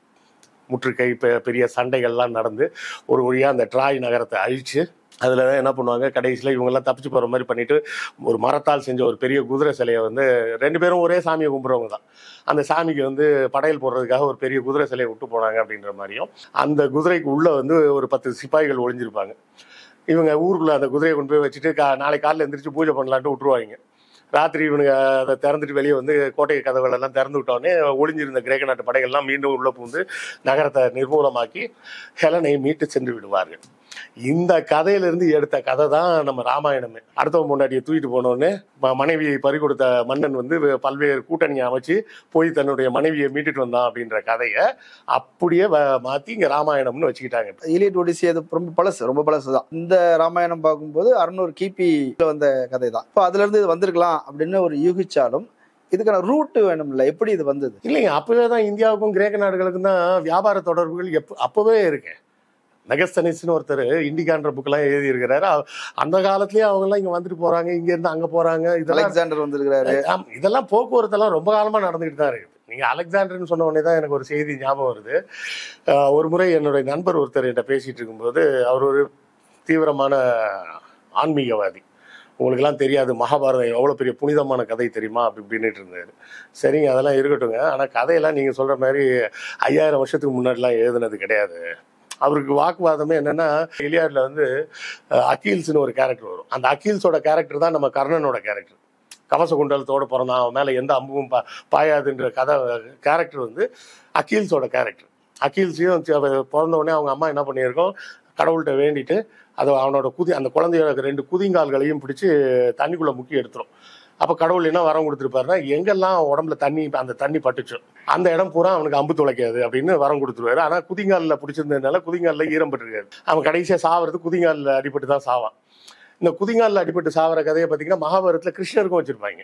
முற்றுகை பெ- பெரிய சண்டைகள்லாம் நடந்து ஒரு வழியாக அந்த ட்ராய் நகரத்தை அழிச்சு அதில் தான் என்ன பண்ணுவாங்க கடைசியில் இவங்கெல்லாம் தப்பிச்சு போகிற மாதிரி பண்ணிட்டு ஒரு மரத்தால் செஞ்ச ஒரு பெரிய குதிரை சிலையை வந்து ரெண்டு பேரும் ஒரே சாமியை கும்பிட்றவங்க தான் அந்த சாமிக்கு வந்து படையல் போடுறதுக்காக ஒரு பெரிய குதிரை சிலையை விட்டு போனாங்க அப்படின்ற மாதிரியும் அந்த குதிரைக்கு உள்ளே வந்து ஒரு பத்து சிப்பாய்கள் ஒளிஞ்சிருப்பாங்க இவங்க ஊருக்குள்ளே அந்த குதிரையை கொண்டு போய் வச்சுட்டு கா நாளைக்கு காலையில் எந்திரிச்சு பூஜை பண்ணலான்ட்டு விட்டுருவாங்க ராத்திரி இவனுங்க அதை திறந்துட்டு வெளியே வந்து கோட்டை கதவுகள் எல்லாம் திறந்து விட்டோடனே ஒளிஞ்சிருந்த கிரேக்க நாட்டு படைகள்லாம் மீண்டும் உள்ள புகுந்து நகரத்தை நிர்மூலமாக்கி ஹெலனை மீட்டு சென்று விடுவார்கள் இந்த கதையிலிருந்து எடுத்த கதை தான் நம்ம ராமாயணமே அடுத்தவன் முன்னாடியை தூக்கிட்டு போனோடனே ம- மனைவியை பறி கொடுத்த மன்னன் வந்து பல்வேறு கூட்டணியை அமைச்சு போய் தன்னுடைய மனைவியை மீட்டுட்டு வந்தான் அப்படின்ற கதையை அப்படியே வ- மாத்தி இங்க ராமாயணம்னு வச்சுக்கிட்டாங்க இலியட் ஒடிசி அது ரொம்ப பழசு ரொம்ப பழசு தான் இந்த ராமாயணம் பார்க்கும்போது அறுநூறு கிபி வந்த கதை தான் இப்போ அதுல இருந்து இது வந்திருக்கலாம் அப்படின்னு ஒரு யூகிச்சாலும் இதுக்கான ரூட் வேணும்ல எப்படி இது வந்தது இல்லைங்க அப்பவே தான் இந்தியாவுக்கும் கிரேக்க நாடுகளுக்கும் தான் வியாபார தொடர்புகள் எப்ப அப்பவே இருக்கு மெகஸ்தனிஸ்னு ஒருத்தர் இண்டிகான்ற புக்கெல்லாம் எழுதி இருக்கிறாரு அந்த காலத்துலயே அவங்க எல்லாம் இங்க வந்துட்டு போறாங்க இங்க இருந்து அங்க போறாங்க இதெல்லாம் அலெக்சாண்டர் வந்திருக்கிறாரு ஆம், இதெல்லாம் போக்குவரத்தெல்லாம் ரொம்ப காலமா நடந்துகிட்டு தான் இருக்குது நீங்க அலெக்சாண்டர்னு சொன்ன உடனே தான் எனக்கு ஒரு செய்தி ஞாபகம் வருது அஹ், ஒரு முறை என்னுடைய நண்பர் ஒருத்தர் என்கிட்ட பேசிட்டு இருக்கும்போது அவர் ஒரு தீவிரமான ஆன்மீகவாதி உங்களுக்கெல்லாம் தெரியாது மகாபாரதம் எவ்வளோ பெரிய புனிதமான கதை தெரியுமா அப்படி இப்படின்னுட்டு இருந்தாரு சரிங்க அதெல்லாம் இருக்கட்டுங்க ஆனால் கதையெல்லாம் நீங்கள் சொல்கிற மாதிரி ஐயாயிரம் வருஷத்துக்கு முன்னாடிலாம் எழுதுனது கிடையாது அவருக்கு வாக்குவாதமே என்னன்னா இலியாட்ல வந்து அஹ், அக்கீல்ஸ்னு ஒரு கேரக்டர் வரும் அந்த அக்கீல்ஸோட கேரக்டர் தான் நம்ம கர்ணனோட கேரக்டர் கவச குண்டலத்தோட பிறந்தான் அவன் மேலே எந்த அம்பும் பா பாயாதுன்ற கதை கேரக்டர் வந்து அக்கீல்ஸோட கேரக்டர் அக்கீல்ஸையும் சி- அவ பிறந்த உடனே அவங்க அம்மா என்ன பண்ணியிருக்கோம் கடவுள்கிட்ட வேண்டிட்டு அதை அவனோட குதி அந்த குழந்தையோட ரெண்டு குதிங்கால்களையும் பிடிச்சி தண்ணிக்குள்ளே முக்கி எடுத்துரும் அப்போ கடவுள் என்ன வரம் கொடுத்துருப்பாருன்னா எங்கெல்லாம் உடம்புல தண்ணி அந்த தண்ணி பட்டுச்சோ அந்த இடம் பூரா அவனுக்கு அம்பு துளைக்காது அப்படின்னு வரம் கொடுத்துருவாரு ஆனால் குதிங்காலில் பிடிச்சிருந்ததுனால குதிங்காலில் ஈரம் பட்டிருக்காரு அவன் கடைசியாக சாவறது குதிங்காலில் அடிபட்டு தான் சாவான் இந்த குதிங்காலில் அடிபட்டு சாவற கதையை பார்த்தீங்கன்னா மகாபாரதத்தில் கிருஷ்ணருக்கும் வச்சிருப்பாங்க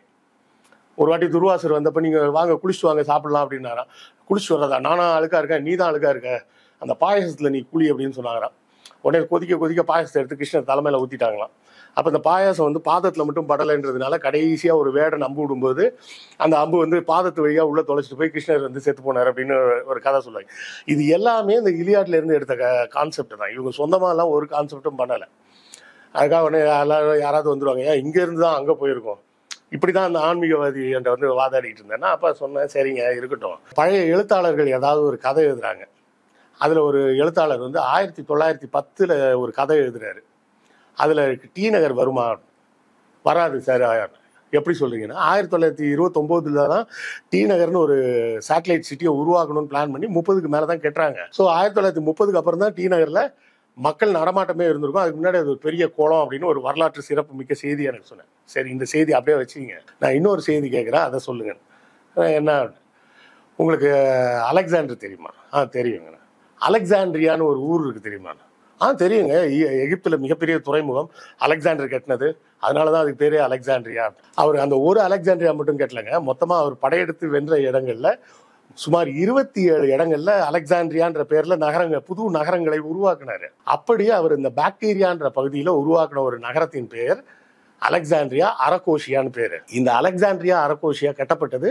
ஒரு வாட்டி துர்வாசர் வந்தப்ப நீங்க வாங்க குளிச்சுட்டு வாங்க சாப்பிடலாம் அப்படின்னாராம் குளிச்சுட்டு வர்றதா நானா அழுக்கா இருக்கேன் நீ தான் அழுக்கா இருக்க அந்த பாயசத்துல நீ குளி அப்படின்னு சொன்னாங்களாம் உடனே கொதிக்க கொதிக்க பாயசத்தை எடுத்து கிருஷ்ணர் தலைமையில ஊத்திட்டாங்களாம் அப்ப இந்த பாயாசம் வந்து பாதத்துல மட்டும் படலைன்றதுனால கடைசியா ஒரு வேடன் அம்பு விடும்போது அந்த அம்பு வந்து பாதத்து வழியா உள்ள தொலைச்சிட்டு போய் கிருஷ்ணர் வந்து செத்து போனார் அப்படின்னு ஒரு- ஒரு கதை சொல்லுவாங்க இது எல்லாமே இந்த இலியாட்ல இருந்து எடுத்த கான்செப்ட் தான் இவங்க சொந்தமா எல்லாம் ஒரு கான்செப்டும் பண்ணல அதுக்காக உடனே எல்லாரும் யாராவது வந்துருவாங்க ஏன் இங்க இருந்து தான் அங்க போயிருக்கோம் இப்படிதான் அந்த ஆன்மீகவாதி என்ற வந்து வாதாடிட்டு இருந்தேன்னா அப்ப சொன்னேன் சரிங்க இருக்கட்டும் பழைய எழுத்தாளர்கள் ஏதாவது ஒரு கதை எழுதுறாங்க அதுல ஒரு எழுத்தாளர் வந்து ஆயிரத்தி தொள்ளாயிரத்தி பத்துல ஒரு கதை எழுதுறாரு அதுல டி நகர் வருமா வராது சார் எப்படி சொல்றீங்கன்னா ஆயிரத்தி தொள்ளாயிரத்தி இருபத்தொம்போதுல தான் டி நகர்னு ஒரு சேட்டலைட் சிட்டியை உருவாக்கணும்னு பிளான் பண்ணி முப்பதுக்கு மேலே தான் கட்டுறாங்க ஸோ ஆயிரத்தி தொள்ளாயிரத்தி முப்பதுக்கு அப்புறம் தான் டி நகரில் மக்கள் நடமாட்டமே இருந்திருக்கும் அதுக்கு முன்னாடி அது ஒரு பெரிய குளம் அப்படின்னு ஒரு வரலாற்று சிறப்பு மிக்க செய்தி எனக்கு சொன்னேன் சரி இந்த செய்தி அப்படியே வச்சுக்கிங்க நான் இன்னொரு செய்தி கேட்குறேன் அதை சொல்லுங்க அஹ் என்ன உங்களுக்கு அலெக்சாண்டர் தெரியுமா ஆ தெரியுங்க அலெக்சாண்ட்ரியான்னு ஒரு ஊர் இருக்கு தெரியுமா ஆ தெரியுங்க எ- எகிப்துல மிகப்பெரிய துறைமுகம் அலெக்சாண்டர் கட்டினது அதனால தான் அதுக்கு பேரே அலெக்சாண்ட்ரியா அவர் அந்த ஒரு அலெக்சாண்ட்ரியா மட்டும் கட்டலைங்க மொத்தமா அவர் படையெடுத்து வென்ற இடங்கள்ல சுமார் இருபத்தி ஏழு இடங்கள்ல அலெக்சாண்ட்ரியான்ற பேர்ல நகரங்க புது நகரங்களை உருவாக்குனாரு அப்படியே அவர் இந்த பாக்டீரியான்ற பகுதியில உருவாக்கின ஒரு நகரத்தின் பெயர் அலெக்சாண்ட்ரியா அரகோஷியான்னு பேரு இந்த அலெக்சாண்ட்ரியா அரகோஷியா கட்டப்பட்டது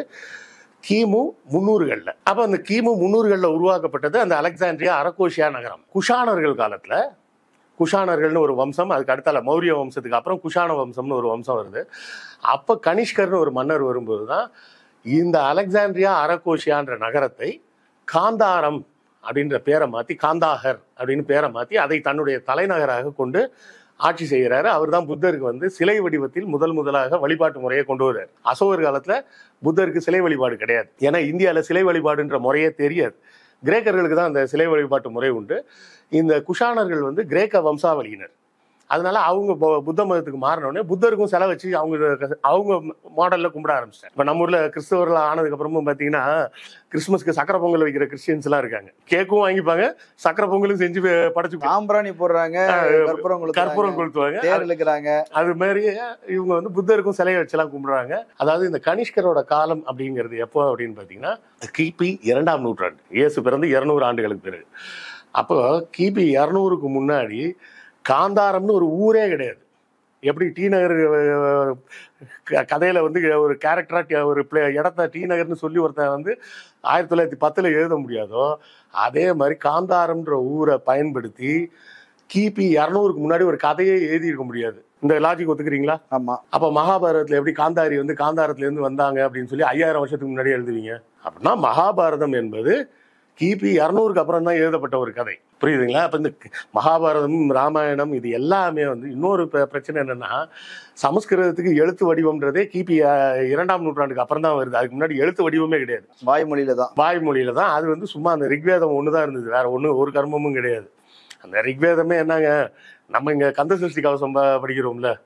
கிமு முன்னூறுகள்ல அப்ப அந்த கிமு முன்னூறுகள்ல உருவாக்கப்பட்டது அந்த அலெக்சாண்ட்ரியா அரகோஷியா நகரம் குஷானர்கள் காலத்துல குஷானர்கள்னு ஒரு வம்சம் அதுக்கு அடுத்தால மௌரிய வம்சத்துக்கு அப்புறம் குஷான வம்சம்னு ஒரு வம்சம் வருது அப்ப கனிஷ்கர்னு ஒரு மன்னர் வரும்போது தான் இந்த அலெக்சாண்ட்ரியா அரகோஷியான்ற நகரத்தை காந்தாரம் அப்படின்ற பேரை மாத்தி காந்தாகர் அப்படின்னு பேரை மாத்தி அதை தன்னுடைய தலைநகராக கொண்டு ஆட்சி செய்கிறாரு அவர் தான் புத்தருக்கு வந்து சிலை வடிவத்தில் முதல் முதலாக வழிபாட்டு முறையை கொண்டு வர்றாரு அசோகர் காலத்துல புத்தருக்கு சிலை வழிபாடு கிடையாது ஏன்னா இந்தியாவில் சிலை வழிபாடுன்ற முறையே தெரியாது கிரேக்கர்களுக்கு தான் அந்த சிலை வழிபாட்டு முறை உண்டு இந்த குஷானர்கள் வந்து கிரேக்க வம்சாவளியினர் அதனால அவங்க பு- புத்த மதத்துக்கு மாறினோடனே புத்தருக்கும் சிலை வச்சு அவங்க அவங்க மாடல்ல கும்பிட ஆரம்பிச்சிட்டாங்க இப்போ நம்ம ஊர்ல கிறிஸ்தவர்கள் ஆனதுக்கு அப்புறமும் பார்த்தீங்கன்னா கிறிஸ்மஸ்க்கு சக்கரை பொங்கல் வைக்கிற கிறிஸ்டியன்ஸ் எல்லாம் இருக்காங்க கேக்கும் வாங்கிப்பாங்க சக்கரை பொங்கலும் செஞ்சு வே- படைச்சு சாம்பிராணி போடுறாங்க கற்பூரம் கற்பூரம் கொளுத்துறாங்க கொளுத்துவாங்க தேர் இழுக்கிறாங்க அது மாதிரி இவங்க வந்து புத்தருக்கும் சிலையை வச்செல்லாம் கும்பிடுறாங்க அதாவது இந்த கனிஷ்கரோட காலம் அப்படிங்கிறது எப்போ அப்படின்னு பார்த்தீங்கன்னா கிபி இரண்டாம் நூற்றாண்டு இயேசு பிறந்து இருநூறு ஆண்டுகளுக்கு பிறகு அப்போ கிபி இரநூறுக்கு முன்னாடி காந்தாரம்னு ஒரு ஊரே கிடையாது எப்படி டி நகர் அஹ், க- கதையில வந்து ஒரு கேரக்டரா ஒரு பிளே இடத்த டி நகர்னு சொல்லி ஒருத்தன் வந்து ஆயிரத்தி தொள்ளாயிரத்தி பத்துல எழுத முடியாதோ அதே மாதிரி காந்தாரம்ன்ற ஊரை பயன்படுத்தி கிபி இரநூறுக்கு முன்னாடி ஒரு கதையே எழுதி இருக்க முடியாது இந்த லாஜிக் ஒத்துக்கிறீங்களா ஆமா அப்ப மகாபாரதத்துல எப்படி காந்தாரி வந்து காந்தாரத்துல இருந்து வந்தாங்க அப்படின்னு சொல்லி ஐயாயிரம் வருஷத்துக்கு முன்னாடி எழுதுவீங்க அப்படின்னா மகாபாரதம் என்பது கிபி இரநூறுக்கு அப்புறம் தான் எழுதப்பட்ட ஒரு கதை புரியுதுங்களா அப்ப இந்த மகாபாரதம் ராமாயணம் இது எல்லாமே வந்து இன்னொரு பிர- பிரச்சனை என்னன்னா சமஸ்கிருதத்துக்கு எழுத்து வடிவம்ன்றதே கிபி அஹ், இரண்டாம் நூற்றாண்டுக்கு அப்புறம் தான் வருது அதுக்கு முன்னாடி எழுத்து வடிவமே கிடையாது வாய்மொழியில தான் வாய்மொழியில தான் அது வந்து சும்மா அந்த ரிக்வேதம் ஒன்று தான் இருந்தது வேற ஒன்று ஒரு கர்மமும் கிடையாது அந்த ரிக்வேதமே என்னங்க நம்ம இங்க கந்த சஷ்டி கவசம் ப- படிக்கிறோம்ல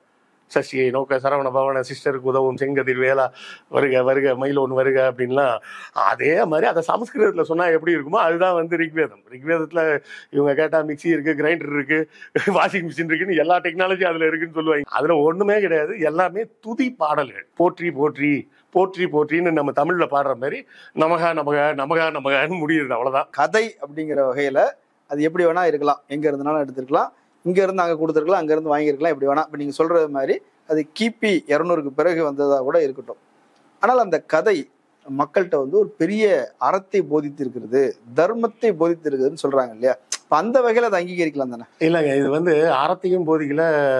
சசியை நோக்க சரவண பவன சிஸ்டருக்கு உதவும் செங்கதிர் வேலா வருக வருக மயிலோன் வருக அப்படின்லாம் அதே மாதிரி அதை சமஸ்கிருதத்தில் சொன்னா எப்படி இருக்குமோ அதுதான் வந்து ரிக்வேதம் ரிக்வேதத்துல இவங்க கேட்டா மிக்ஸி இருக்கு கிரைண்டர் இருக்கு வாஷிங் மிஷின் இருக்குன்னு எல்லா டெக்னாலஜி அதுல இருக்குன்னு சொல்லுவாங்க அதுல ஒண்ணுமே கிடையாது எல்லாமே துதி பாடல்கள் போற்றி போற்றி போற்றி போற்றின்னு நம்ம தமிழ்ல பாடுற மாதிரி நமகா நமக நமகா நமகான்னு முடியுது அவ்வளவுதான் கதை அப்படிங்கிற வகையில அது எப்படி வேணா இருக்கலாம் எங்க இருந்தனாலும் எடுத்துருக்கலாம் இங்க இருந்து அங்க கொடுத்துருக்கலாம் அங்க இருந்து வாங்கியிருக்கலாம் எப்படி வேணா இப்ப நீங்க சொல்றது மாதிரி அது கிபி இருநூறுக்கு பிறகு வந்ததா கூட இருக்கட்டும் ஆனால் அந்த கதை மக்கள்கிட்ட வந்து ஒரு பெரிய அறத்தை போதித்து இருக்கிறது தர்மத்தை போதித்து இருக்குதுன்னு சொல்றாங்க இல்லையா இப்ப அந்த வகையில அதை அங்கீகரிக்கலாம் தானே இல்லைங்க இது வந்து அறத்தையும் போதிக்கல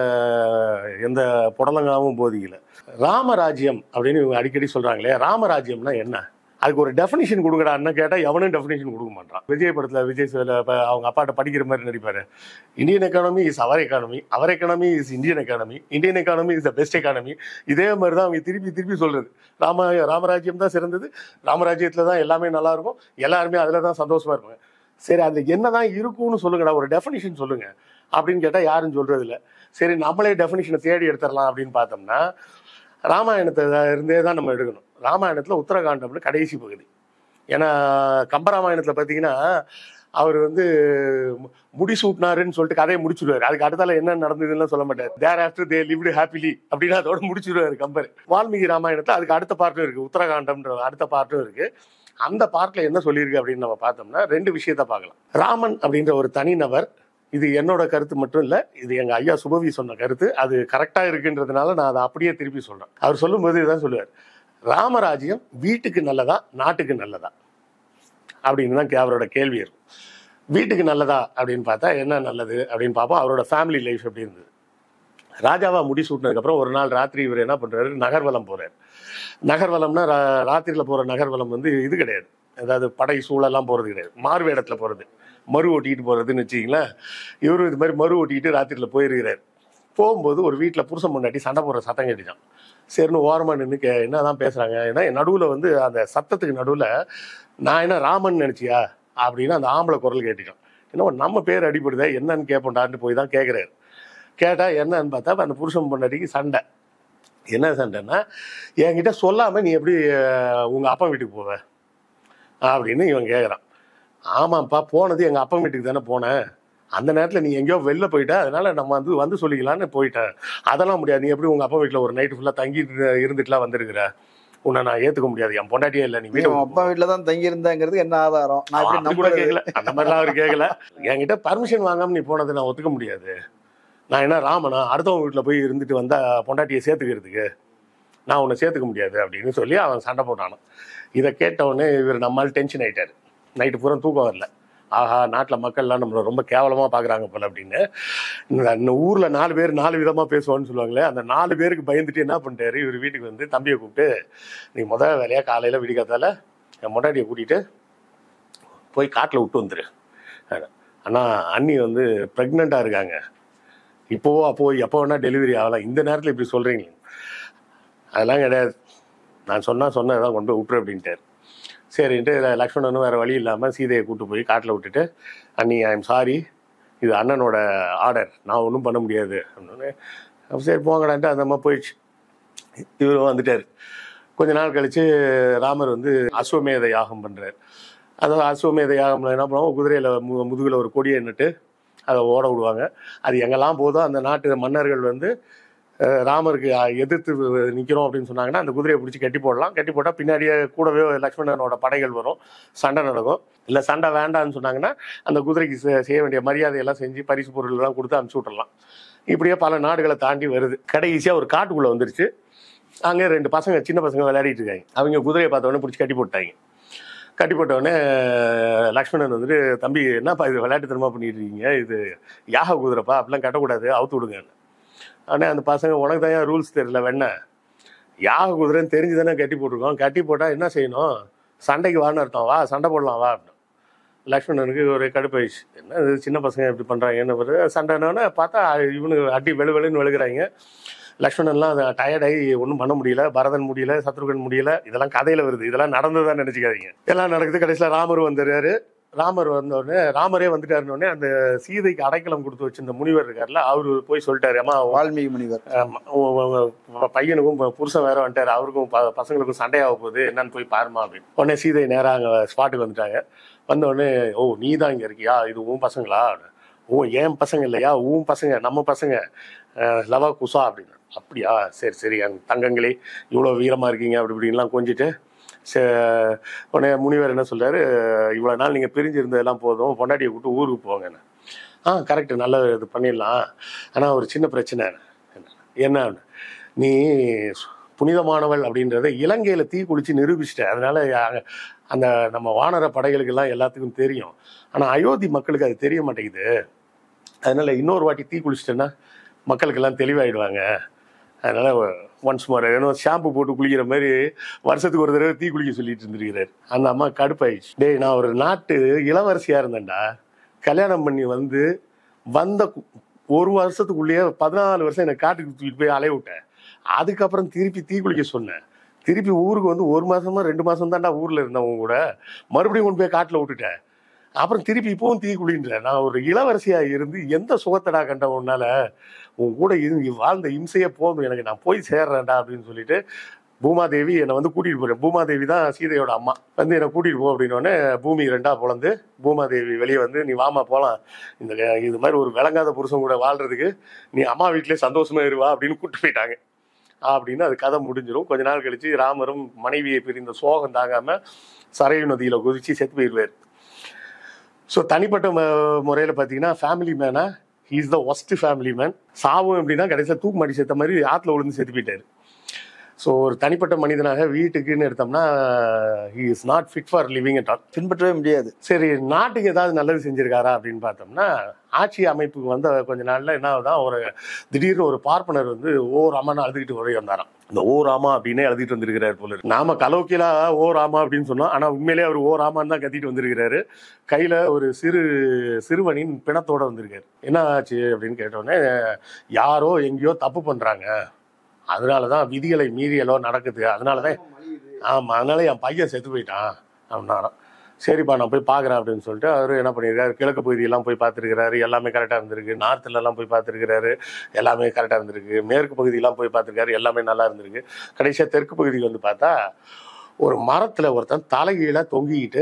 எந்த புடலங்காவும் போதிக்கல ராமராஜ்யம் அப்படின்னு இவங்க அடிக்கடி சொல்றாங்களே ராமராஜ்யம்னா என்ன அதுக்கு ஒரு டெஃபினிஷன் கொடுங்கடான்னு கேட்டால் எவனும் டெஃபினிஷன் கொடுக்க மாட்டான் விஜய் படத்தில் விஜய் சார் இப்ப அவங்க அப்பாட்ட படிக்கிற மாதிரி நடிப்பாரு Indian economy is our economy our economy is Indian economy Indian economy is the best economy இதே மாதிரி தான் அவங்க திருப்பி திருப்பி சொல்றது ராம ராமராஜ்யம் தான் சிறந்தது ராமராஜ்யத்தில் தான் எல்லாமே நல்லா இருக்கும் எல்லாருமே அதில் தான் சந்தோஷமா இருப்பாங்க சரி அது என்னதான் இருக்கும்னு சொல்லுங்கடா ஒரு டெஃபினிஷன் சொல்லுங்க அப்படின்னு கேட்டால் யாரும் சொல்றது இல்ல சரி நம்மளே டெஃபினிஷனை தேடி எடுத்துடலாம் அப்படின்னு பார்த்தோம்னா ராமாயணத்தை இருந்தே தான் நம்ம எடுக்கணும் ராமாயணத்தில் உத்தரகாண்டம்னு கடைசி பகுதி ஏன்னா கம்பராமாயணத்தில் பார்த்தீங்கன்னா அவர் வந்து மு- முடிசூட்டினாருன்னு சொல்லிட்டு கதையை முடிச்சிடுவாரு அதுக்கு அடுத்தால என்ன நடந்ததுன்னு சொல்ல மாட்டார் thereafter they lived happily அப்படின்னு அதோட முடிச்சிடுவாரு கம்பர் வால்மீகி ராமாயணத்தில் அதுக்கு அடுத்த பார்ட்டும் இருக்கு உத்தரகாண்டம்ன்ற அடுத்த பார்ட்டும் இருக்கு அந்த பார்ட்ல என்ன சொல்லியிருக்கு அப்படின்னு நம்ம பார்த்தோம்னா ரெண்டு விஷயத்த பார்க்கலாம் ராமன் அப்படின்ற ஒரு தனிநபர் இது என்னோட கருத்து மட்டும் இல்ல இது எங்க ஐயா சுபவி சொன்ன கருத்து அது கரெக்டா இருக்குன்றதுனால நான் அதை அப்படியே திருப்பி சொல்றேன் அவர் சொல்லும்போது இதான் சொல்லுவார் ராமராஜ்யம் வீட்டுக்கு நல்லதா நாட்டுக்கு நல்லதா அப்படின்னு தான் கே- அவரோட கேள்வி இருக்கும் வீட்டுக்கு நல்லதா அப்படின்னு பார்த்தா என்ன நல்லது அப்படின்னு பார்ப்போம் அவரோட ஃபேமிலி லைஃப் எப்படி இருந்தது ராஜாவா முடி சூட்டினதுக்கப்புறம் ஒரு நாள் ராத்திரி இவர் என்ன பண்றாரு நகர்வலம் போறாரு நகர்வலம்னா ரா- ராத்திரியில போற நகர்வலம் வந்து இது கிடையாது அதாவது படை சூழலாம் போறது கிடையாது மார்வேடத்துல போறது மறு ஓட்டிட்டு போறதுன்னு வச்சுக்கிங்களேன் இவரும் இது மாதிரி மறு ஓட்டிட்டு ராத்திரியில போயிருக்கிறார் போகும்போது ஒரு வீட்டில் புருஷன் முன்னாடி சண்டை போடுற சத்தம் கேட்டுச்சான் சரின்னு ஓரமா நின்று கே என்னதான் பேசுறாங்க ஏன்னா நடுவில் வந்து அந்த சத்தத்துக்கு நடுவில் நான் என்ன ராமன் நினைச்சியா அப்படின்னு அந்த ஆம்பளை குரல் கேட்டுச்சான் என்ன நம்ம பேர் அடிபடுதே என்னன்னு கேட்போண்டான்னு போய் தான் கேட்குறாரு கேட்டா என்னன்னு பார்த்தா அப்ப அந்த புருஷன் பொண்டாட்டிக்கு சண்டை என்ன சண்டைன்னா என்கிட்ட சொல்லாம நீ எப்படி அஹ், உங்க அப்பா வீட்டுக்கு போவ அப்படின்னு இவன் கேட்குறான் ஆமாப்பா போனது எங்க அப்பா வீட்டுக்கு தானே போனேன் அந்த நேரத்தில் நீ எங்கேயோ வெளில போயிட்ட அதனால நம்ம வந்து வந்து சொல்லிக்கலான்னு போயிட்டேன் அதெல்லாம் முடியாது நீ எப்படி உங்க அப்பா வீட்டில் ஒரு நைட்டு ஃபுல்லாக தங்கிட்டு இருந்துட்டுலாம் வந்திருக்கிற உன்னை நான் ஏற்றுக்க முடியாது என் பொண்டாட்டியே இல்லை நீ நீ வீட்டுக்கு உன் போ. அப்பா வீட்டுல தான் தங்கி இருந்தேங்கிறது என்ன ஆதாரம் நான் எப்படி அப்படி கூட நம்புறது கேட்கல அந்த மாதிரிலாம் அவர் கேட்கல என்கிட்ட பர்மிஷன் வாங்காம நீ போனதை நான் ஒத்துக்க முடியாது நான் என்ன ராமனா அடுத்தவங்க வீட்டில் போய் இருந்துட்டு வந்தா பொண்டாட்டியை சேர்த்துக்கிறதுக்கு நான் உன்னை சேர்த்துக்க முடியாது அப்படின்னு சொல்லி அவன் சண்டை போட்டானான் இதை கேட்டவுடனே இவர் நம்மால் டென்ஷன் ஆயிட்டாரு நைட்டு பூரா தூக்கம் வரல ஆஹா நாட்டில் மக்கள்லாம் நம்மளை ரொம்ப கேவலமாக பார்க்குறாங்க போல அப்படின்னு இந்த இந்த ஊரில் நாலு பேர் நாலு விதமாக பேசுவான்னு சொல்லுவாங்களே அந்த நாலு பேருக்கு பயந்துட்டு என்ன பண்ணிட்டாரு இவர் வீட்டுக்கு வந்து தம்பியை கூப்பிட்டு நீ முதல் வேலையாக காலையில் விடிக்காத்தால என் பொண்டாட்டியை கூட்டிகிட்டு போய் காட்டில் விட்டு வந்துரு அண்ணா அண்ணி வந்து ப்ரெக்னெண்ட்டாக இருக்காங்க இப்போவோ அப்போ எப்போ வேணா டெலிவரி ஆகலாம் இந்த நேரத்தில் இப்படி சொல்கிறீங்க அதெல்லாம் கிடையாது நான் சொன்னா சொன்னதான் கொண்டு போய் விட்டுரு அப்படின்ட்டார் சரின்ட்டு லக்ஷ்மணனும் வேறு வழி இல்லாமல் சீதையை கூட்டு போய் காட்டில் விட்டுட்டு அண்ணி ஐ எம் சாரி இது அண்ணனோட ஆர்டர் நான் ஒன்றும் பண்ண முடியாது அப்படின்னு அப்ப சரி போங்கடான்ட்டு அந்த அம்மா போயிடுச்சு இவரும் வந்துட்டார் கொஞ்ச நாள் கழிச்சு ராமர் வந்து அஸ்வமேத யாகம் பண்றாரு அதாவது அஸ்வமேத யாகம்ல என்ன பண்ணுவோம் குதிரையில மு முதுகுல ஒரு கொடியை நட்டு அதை ஓட விடுவாங்க அது எங்கெல்லாம் போதோ அந்த நாட்டு மன்னர்கள் வந்து அஹ், ராமருக்கு எதிர்த்து நிற்கிறோம் அப்படின்னு சொன்னாங்கன்னா அந்த குதிரையை பிடிச்சி கட்டி போடலாம் கட்டி போட்டால் பின்னாடியே கூடவே லக்ஷ்மணனோட படைகள் வரும் சண்டை நடக்கும் இல்லை சண்டை வேண்டாம்னு சொன்னாங்கன்னா அந்த குதிரைக்கு செ- செய்ய வேண்டிய மரியாதையெல்லாம் செஞ்சு பரிசு பொருள் எல்லாம் கொடுத்து அனுப்பிச்சு விட்டுறலாம் இப்படியே பல நாடுகளை தாண்டி வருது கடைசியாக ஒரு காட்டுக்குள்ளே வந்துருச்சு அங்கே ரெண்டு பசங்க சின்ன பசங்க விளையாடிட்டு இருக்காங்க அவங்க குதிரையை பார்த்த உடனே பிடிச்சி கட்டி போட்டாங்க கட்டி போட்ட உடனே லக்ஷ்மணன் வந்துட்டு தம்பி என்னப்பா இது விளையாட்டுத்தனமா பண்ணிட்டு இருக்கீங்க இது யாக குதிரைப்பா அப்படிலாம் கட்டக்கூடாது அவுத்து விடுங்கன்னு ஆனால் அந்த பசங்க உனக்கு தான் ரூல்ஸ் தெரியல வெண்ண யாக குதிரைன்னு தெரிஞ்சு தானே கட்டி போட்டிருக்கோம் கட்டி போட்டால் என்ன செய்யணும் சண்டைக்கு வான்னு அர்த்தம் வா சண்டை போடலாம் வா அப்படின்னு லக்ஷ்மணனுக்கு ஒரு கடுப்பாயிடுச்சு என்ன இது சின்ன பசங்க இப்படி பண்ணுறாங்கன்னு சண்டைனோடனே பார்த்தா இவனு அடி வெளு வெளுன்னு வெளுக்கிறாங்க லக்ஷ்மணன்லாம் அதை டயர்டாகி ஒன்றும் பண்ண முடியல பரதன் முடியல சத்ருகன் முடியல இதெல்லாம் கதையில வருது இதெல்லாம் நடந்ததா நினைச்சுக்காதீங்க எல்லாம் நடக்குது கடைசியில் ராமர் வந்துடுறாரு ராமர் வந்தோடனே ராமரே வந்துட்டாருன்னொடனே அந்த சீதைக்கு அடைக்கலம் கொடுத்து வச்சிருந்த முனிவர் இருக்கார்ல அவரு போய் சொல்லிட்டாரு அம்மா வால்மீகி முனிவர் ஆமா, உ- உ- உ- பையனுக்கும் ப- புருஷன் வேற வந்துட்டாரு அவருக்கும் ப- பசங்களுக்கும் சண்டையாக போகுது என்னன்னு போய் பாருமா அப்படின்னு உடனே சீதை நேரா அங்க ஸ்பாட்டுக்கு வந்துட்டாங்க வந்த உடனே ஓ நீ தான் இங்க இருக்கியா இது உன் பசங்களா ஓ ஏன் பசங்க இல்லையா உன் பசங்க நம்ம பசங்க அஹ், லவா குசா அப்படின்னு அப்படியா சரி சரி என் தங்கங்களே இவ்வளோ வீரமா இருக்கீங்க அப்படி இப்படின்லாம் கொஞ்சிட்டு சே உடனே முனிவர் என்ன சொல்றாரு இவ்வளோ நாள் நீங்கள் பிரிஞ்சு இருந்ததெல்லாம் போதும் பொண்டாட்டியை கூப்பிட்டு ஊருக்கு போங்கன்னு ஆ கரெக்ட் நல்ல இது பண்ணிடலாம் ஆனால் ஒரு சின்ன பிரச்சனை என்ன நீ புனிதமானவள் அப்படின்றத இலங்கையில தீ குளிச்சு நிரூபிச்சிட்ட அதனால அங்க- அந்த நம்ம வானர படைகளுக்கெல்லாம் எல்லாத்துக்கும் தெரியும் ஆனா அயோத்தி மக்களுக்கு அது தெரிய மாட்டேங்குது அதனால இன்னொரு வாட்டி தீ குளிச்சிட்டேன்னா மக்களுக்கெல்லாம் தெளிவாயிடுவாங்க அதனால ஒன்ஸ் மோர் ஏன்னா ஷாம்பு போட்டு குளிக்கிற மாதிரி வருஷத்துக்கு ஒரு தடவை தீ குளிக்க சொல்லிட்டு இருந்திருக்கிறார் அந்த அம்மா கடுப்பாயிடுச்சு டேய் நான் ஒரு நாட்டு இளவரசியா இருந்தேன்டா கல்யாணம் பண்ணி வந்து வந்த கு- ஒரு வருஷத்துக்குள்ளேயே பதினாலு வருஷம் என்னை காட்டுக்கு தூக்கிட்டு போய் அலைய விட்டேன் அதுக்கப்புறம் திருப்பி தீ குளிக்க சொன்னேன் திருப்பி ஊருக்கு வந்து ஒரு மாசமா ரெண்டு மாசம் தான்டா ஊர்ல இருந்தவங்க கூட மறுபடியும் கொண்டு போய் காட்டுல விட்டுட்டேன் அப்புறம் திருப்பி இப்பவும் தீ குளின்ற நான் ஒரு இளவரசியா இருந்து எந்த சுகத்தடா கண்ட உன்னால உன் கூட இருந்து வாழ்ந்த இம்சையே போதும் எனக்கு நான் போய் சேர்றேன்டா அப்படின்னு சொல்லிட்டு பூமாதேவி என்னை வந்து கூட்டிட்டு போறேன் பூமாதேவி தான் சீதையோட அம்மா வந்து என்னை கூட்டிட்டு போ அப்படின்னோடனே பூமி ரெண்டா பொழந்து பூமாதேவி வெளியே வந்து நீ வாமா போலாம் இந்த இது மாதிரி ஒரு விளங்காத புருஷன் கூட வாழ்றதுக்கு நீ அம்மா வீட்டிலே சந்தோஷமா இருவா அப்படின்னு கூட்டு போயிட்டாங்க அப்படின்னு அது கதை முடிஞ்சிடும் கொஞ்ச நாள் கழிச்சு ராமரும் மனைவியை பிரிந்த சோகம் தாங்காம சரையு நதியில குதிச்சு செத்து போயிடுவார் ஸோ தனிப்பட்ட முறையில் பார்த்தீங்கன்னா ஃபேமிலி மேனா is the worst family man சாவும் எப்படின்னா கடைசியில் தூக்கு மாட்டி செத்த மாதிரி ஆற்றுல விழுந்து செத்து போயிட்டாரு ஸோ ஒரு தனிப்பட்ட மனிதனாக வீட்டுக்குன்னு எடுத்தோம்னா he is not fit for living at all பின்பற்றவே முடியாது சரி நாட்டுக்கு ஏதாவது நல்லது செஞ்சிருக்காரா அப்படின்னு பார்த்தோம்னா ஆட்சி அமைப்புக்கு வந்த கொஞ்ச நாள்ல என்ன ஆகுதான் ஒரு திடீர்னு ஒரு பார்ப்பனர் வந்து ஓ ராமான்னு அழுதுகிட்டு ஒரே வந்தாராம் இந்த ஓ ராமா அப்படின்னே எழுதிட்டு வந்திருக்கிறாரு போல இருக்கு. நாம கலோக்கிலா ஓ ராமா அப்படின்னு சொன்னோம் ஆனா உண்மையிலேயே அவர் ஓ ராமான்னு தான் கத்திட்டு வந்திருக்கிறாரு கையில ஒரு சிறு சிறுவனின் பிணத்தோட வந்திருக்காரு என்ன ஆச்சு அப்படின்னு கேட்டோடனே யாரோ எங்கேயோ தப்பு பண்றாங்க அதனாலதான் விதிகளை மீறியலோ நடக்குது அதனாலதான் ஆமா அதனால என் பையன் செத்து போயிட்டான் அப்படின்னாராம் சரிப்பா நான் போய் பார்க்குறேன் அப்படின்னு சொல்லிட்டு அவர் என்ன பண்ணியிருக்காரு கிழக்கு பகுதியெல்லாம் போய் பார்த்துருக்கிறாரு எல்லாமே கரெக்டாக இருந்திருக்கு நார்த்துல எல்லாம் போய் பார்த்துருக்கிறாரு எல்லாமே கரெக்டாக இருந்திருக்கு மேற்கு பகுதியெல்லாம் போய் பார்த்துருக்காரு எல்லாமே நல்லா இருந்திருக்கு கடைசியாக தெற்கு பகுதிக்கு வந்து பார்த்தா ஒரு மரத்தில் ஒருத்தன் தலைகீழ தொங்கிக்கிட்டு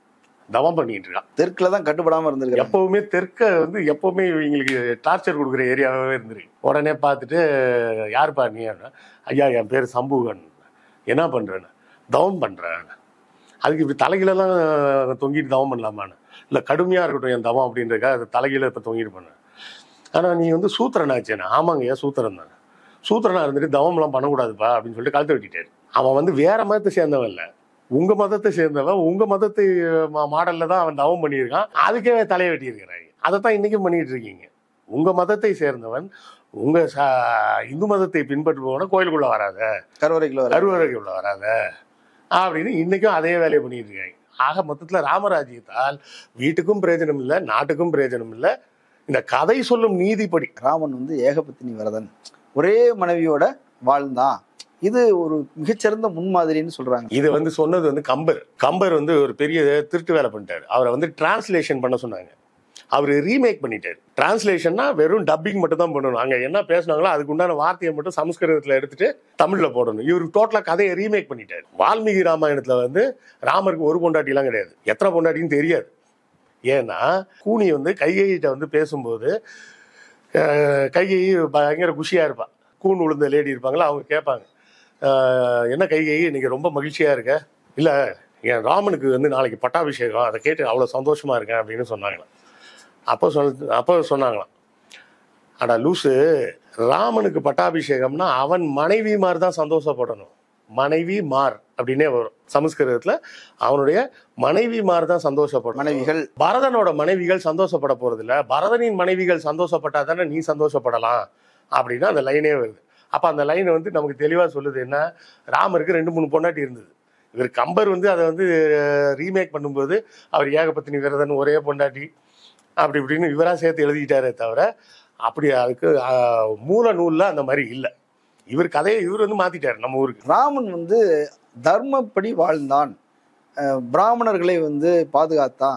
தவம் பண்ணிட்டு இருக்கான் தெற்குல தான் கட்டுப்படாம இருந்திருக்காங்க எப்பவுமே தெற்க வந்து எப்பவுமே இவங்களுக்கு டார்ச்சர் கொடுக்குற ஏரியாவே இருந்திருக்கு உடனே பார்த்துட்டு யாருப்பா நீ அப்படின்னா, ஐயா என் பேர் சம்புகன் என்ன பண்றேன்னு தவம் பண்றேன் அதுக்கு இப்படி தலைகீழெல்லாம் தொங்கிட்டு தவம் பண்ணலாமான்னு இல்லை கடுமையா இருக்கட்டும் என் தவம் அப்படின்றக்கா அது தலைகீழ இப்போ தொங்கிட்டு பண்ணேன் ஆனா நீ வந்து சூத்திரனாச்சேண்ணா ஆமாங்க ஏன் சூத்திரன் தான் சூத்திரனா இருந்துட்டு தவம்லாம் பண்ணக்கூடாதுப்பா அப்படின்னு சொல்லிட்டு கழுத்து வெட்டிட்டாரு அவன் வந்து வேற மதத்தை சேர்ந்தவன் இல்லை உங்க மதத்தை சேர்ந்தவன் உங்க மதத்தை மா- மாடல்ல தான் அவன் தவம் பண்ணியிருக்கான் அதுக்கே தலையை வெட்டியிருக்கிறாங்க அதைத்தான் இன்னைக்கும் பண்ணிட்டு இருக்கீங்க உங்க மதத்தை சேர்ந்தவன் உங்க ச- இந்து மதத்தை பின்பற்றுபவன கோயிலுக்குள்ள வராத கருவறைக்குள்ள வர கருவறைக்குள்ள வராத அப்படின்னு இன்னைக்கும் அதே வேலையை பண்ணிட்டு இருக்காங்க ஆக மொத்தத்துல ராமராஜ்யத்தால் வீட்டுக்கும் பிரயோஜனம் இல்லை நாட்டுக்கும் பிரயோஜனம் இல்லை இந்த கதை சொல்லும் நீதிப்படி ராமன் வந்து ஏகபத்தினி வரதன் ஒரே மனைவியோட வாழ்ந்தான் இது ஒரு மிகச்சிறந்த முன்மாதிரின்னு சொல்றாங்க இது வந்து சொன்னது வந்து கம்பர் கம்பர் வந்து ஒரு பெரிய திருட்டு வேலை பண்ணிட்டாரு அவரை வந்து டிரான்ஸ்லேஷன் பண்ண சொன்னாங்க அவர் ரீமேக் பண்ணிட்டாரு டிரான்ஸ்லேஷன்னா வெறும் டப்பிங் மட்டும் தான் பண்ணணும் அங்க என்ன பேசுனாங்களோ அதுக்கு உண்டான வார்த்தையை மட்டும் சமஸ்கிருதத்துல எடுத்துட்டு தமிழ்ல போடணும் இவர் டோட்டலா கதையை ரீமேக் பண்ணிட்டாரு வால்மீகி ராமாயணத்துல வந்து ராமருக்கு ஒரு பொண்டாட்டிலாம் கிடையாது எத்தனை பொண்டாட்டின்னு தெரியாது ஏன்னா கூனி வந்து கைகிட்ட வந்து பேசும்போது அஹ், கைகை பயங்கர குஷியா இருப்பா கூன் உளுந்த லேடி இருப்பாங்களா அவங்க கேட்பாங்க அஹ், என்ன கைகை இன்னைக்கு ரொம்ப மகிழ்ச்சியா இருக்க இல்ல என் ராமனுக்கு வந்து நாளைக்கு பட்டாபிஷேகம் அதை கேட்டு அவ்வளவு சந்தோஷமா இருக்கேன் அப்படின்னு சொன்னாங்களாம் அப்போ சொல் அப்போ சொன்னாங்களாம் அடா லூசு ராமனுக்கு பட்டாபிஷேகம்னா அவன் மனைவி மாதிரி தான் சந்தோஷப்படணும் மனைவி மார் அப்படின்னே வரும் சமஸ்கிருதத்துல அவனுடைய மனைவி மார் தான் சந்தோஷப்படணும் மனைவிகள் பரதனோட மனைவிகள் சந்தோஷப்பட போறது இல்ல பரதனின் மனைவிகள் சந்தோஷப்பட்டா தானே நீ சந்தோஷப்படலாம் அப்படின்னா அந்த லைனே வருது அப்ப அந்த லைன் வந்து நமக்கு தெளிவா சொல்லுது என்ன ராமருக்கு ரெண்டு மூணு பொண்டாட்டி இருந்தது இவர் கம்பர் வந்து அதை வந்து ரீமேக் பண்ணும்போது அவர் ஏகபத்தினி விரதன் ஒரே பொண்டாட்டி அப்படி இப்படின்னு இவரா சேர்த்து எழுதிக்கிட்டாரே தவிர அப்படி அதுக்கு ஆஹ், மூல நூல்ல அந்த மாதிரி இல்லை இவர் கதையை இவர் வந்து மாத்திட்டாரு நம்ம ஊருக்கு ராமன் வந்து தர்மப்படி வாழ்ந்தான் அஹ் பிராமணர்களை வந்து பாதுகாத்தான்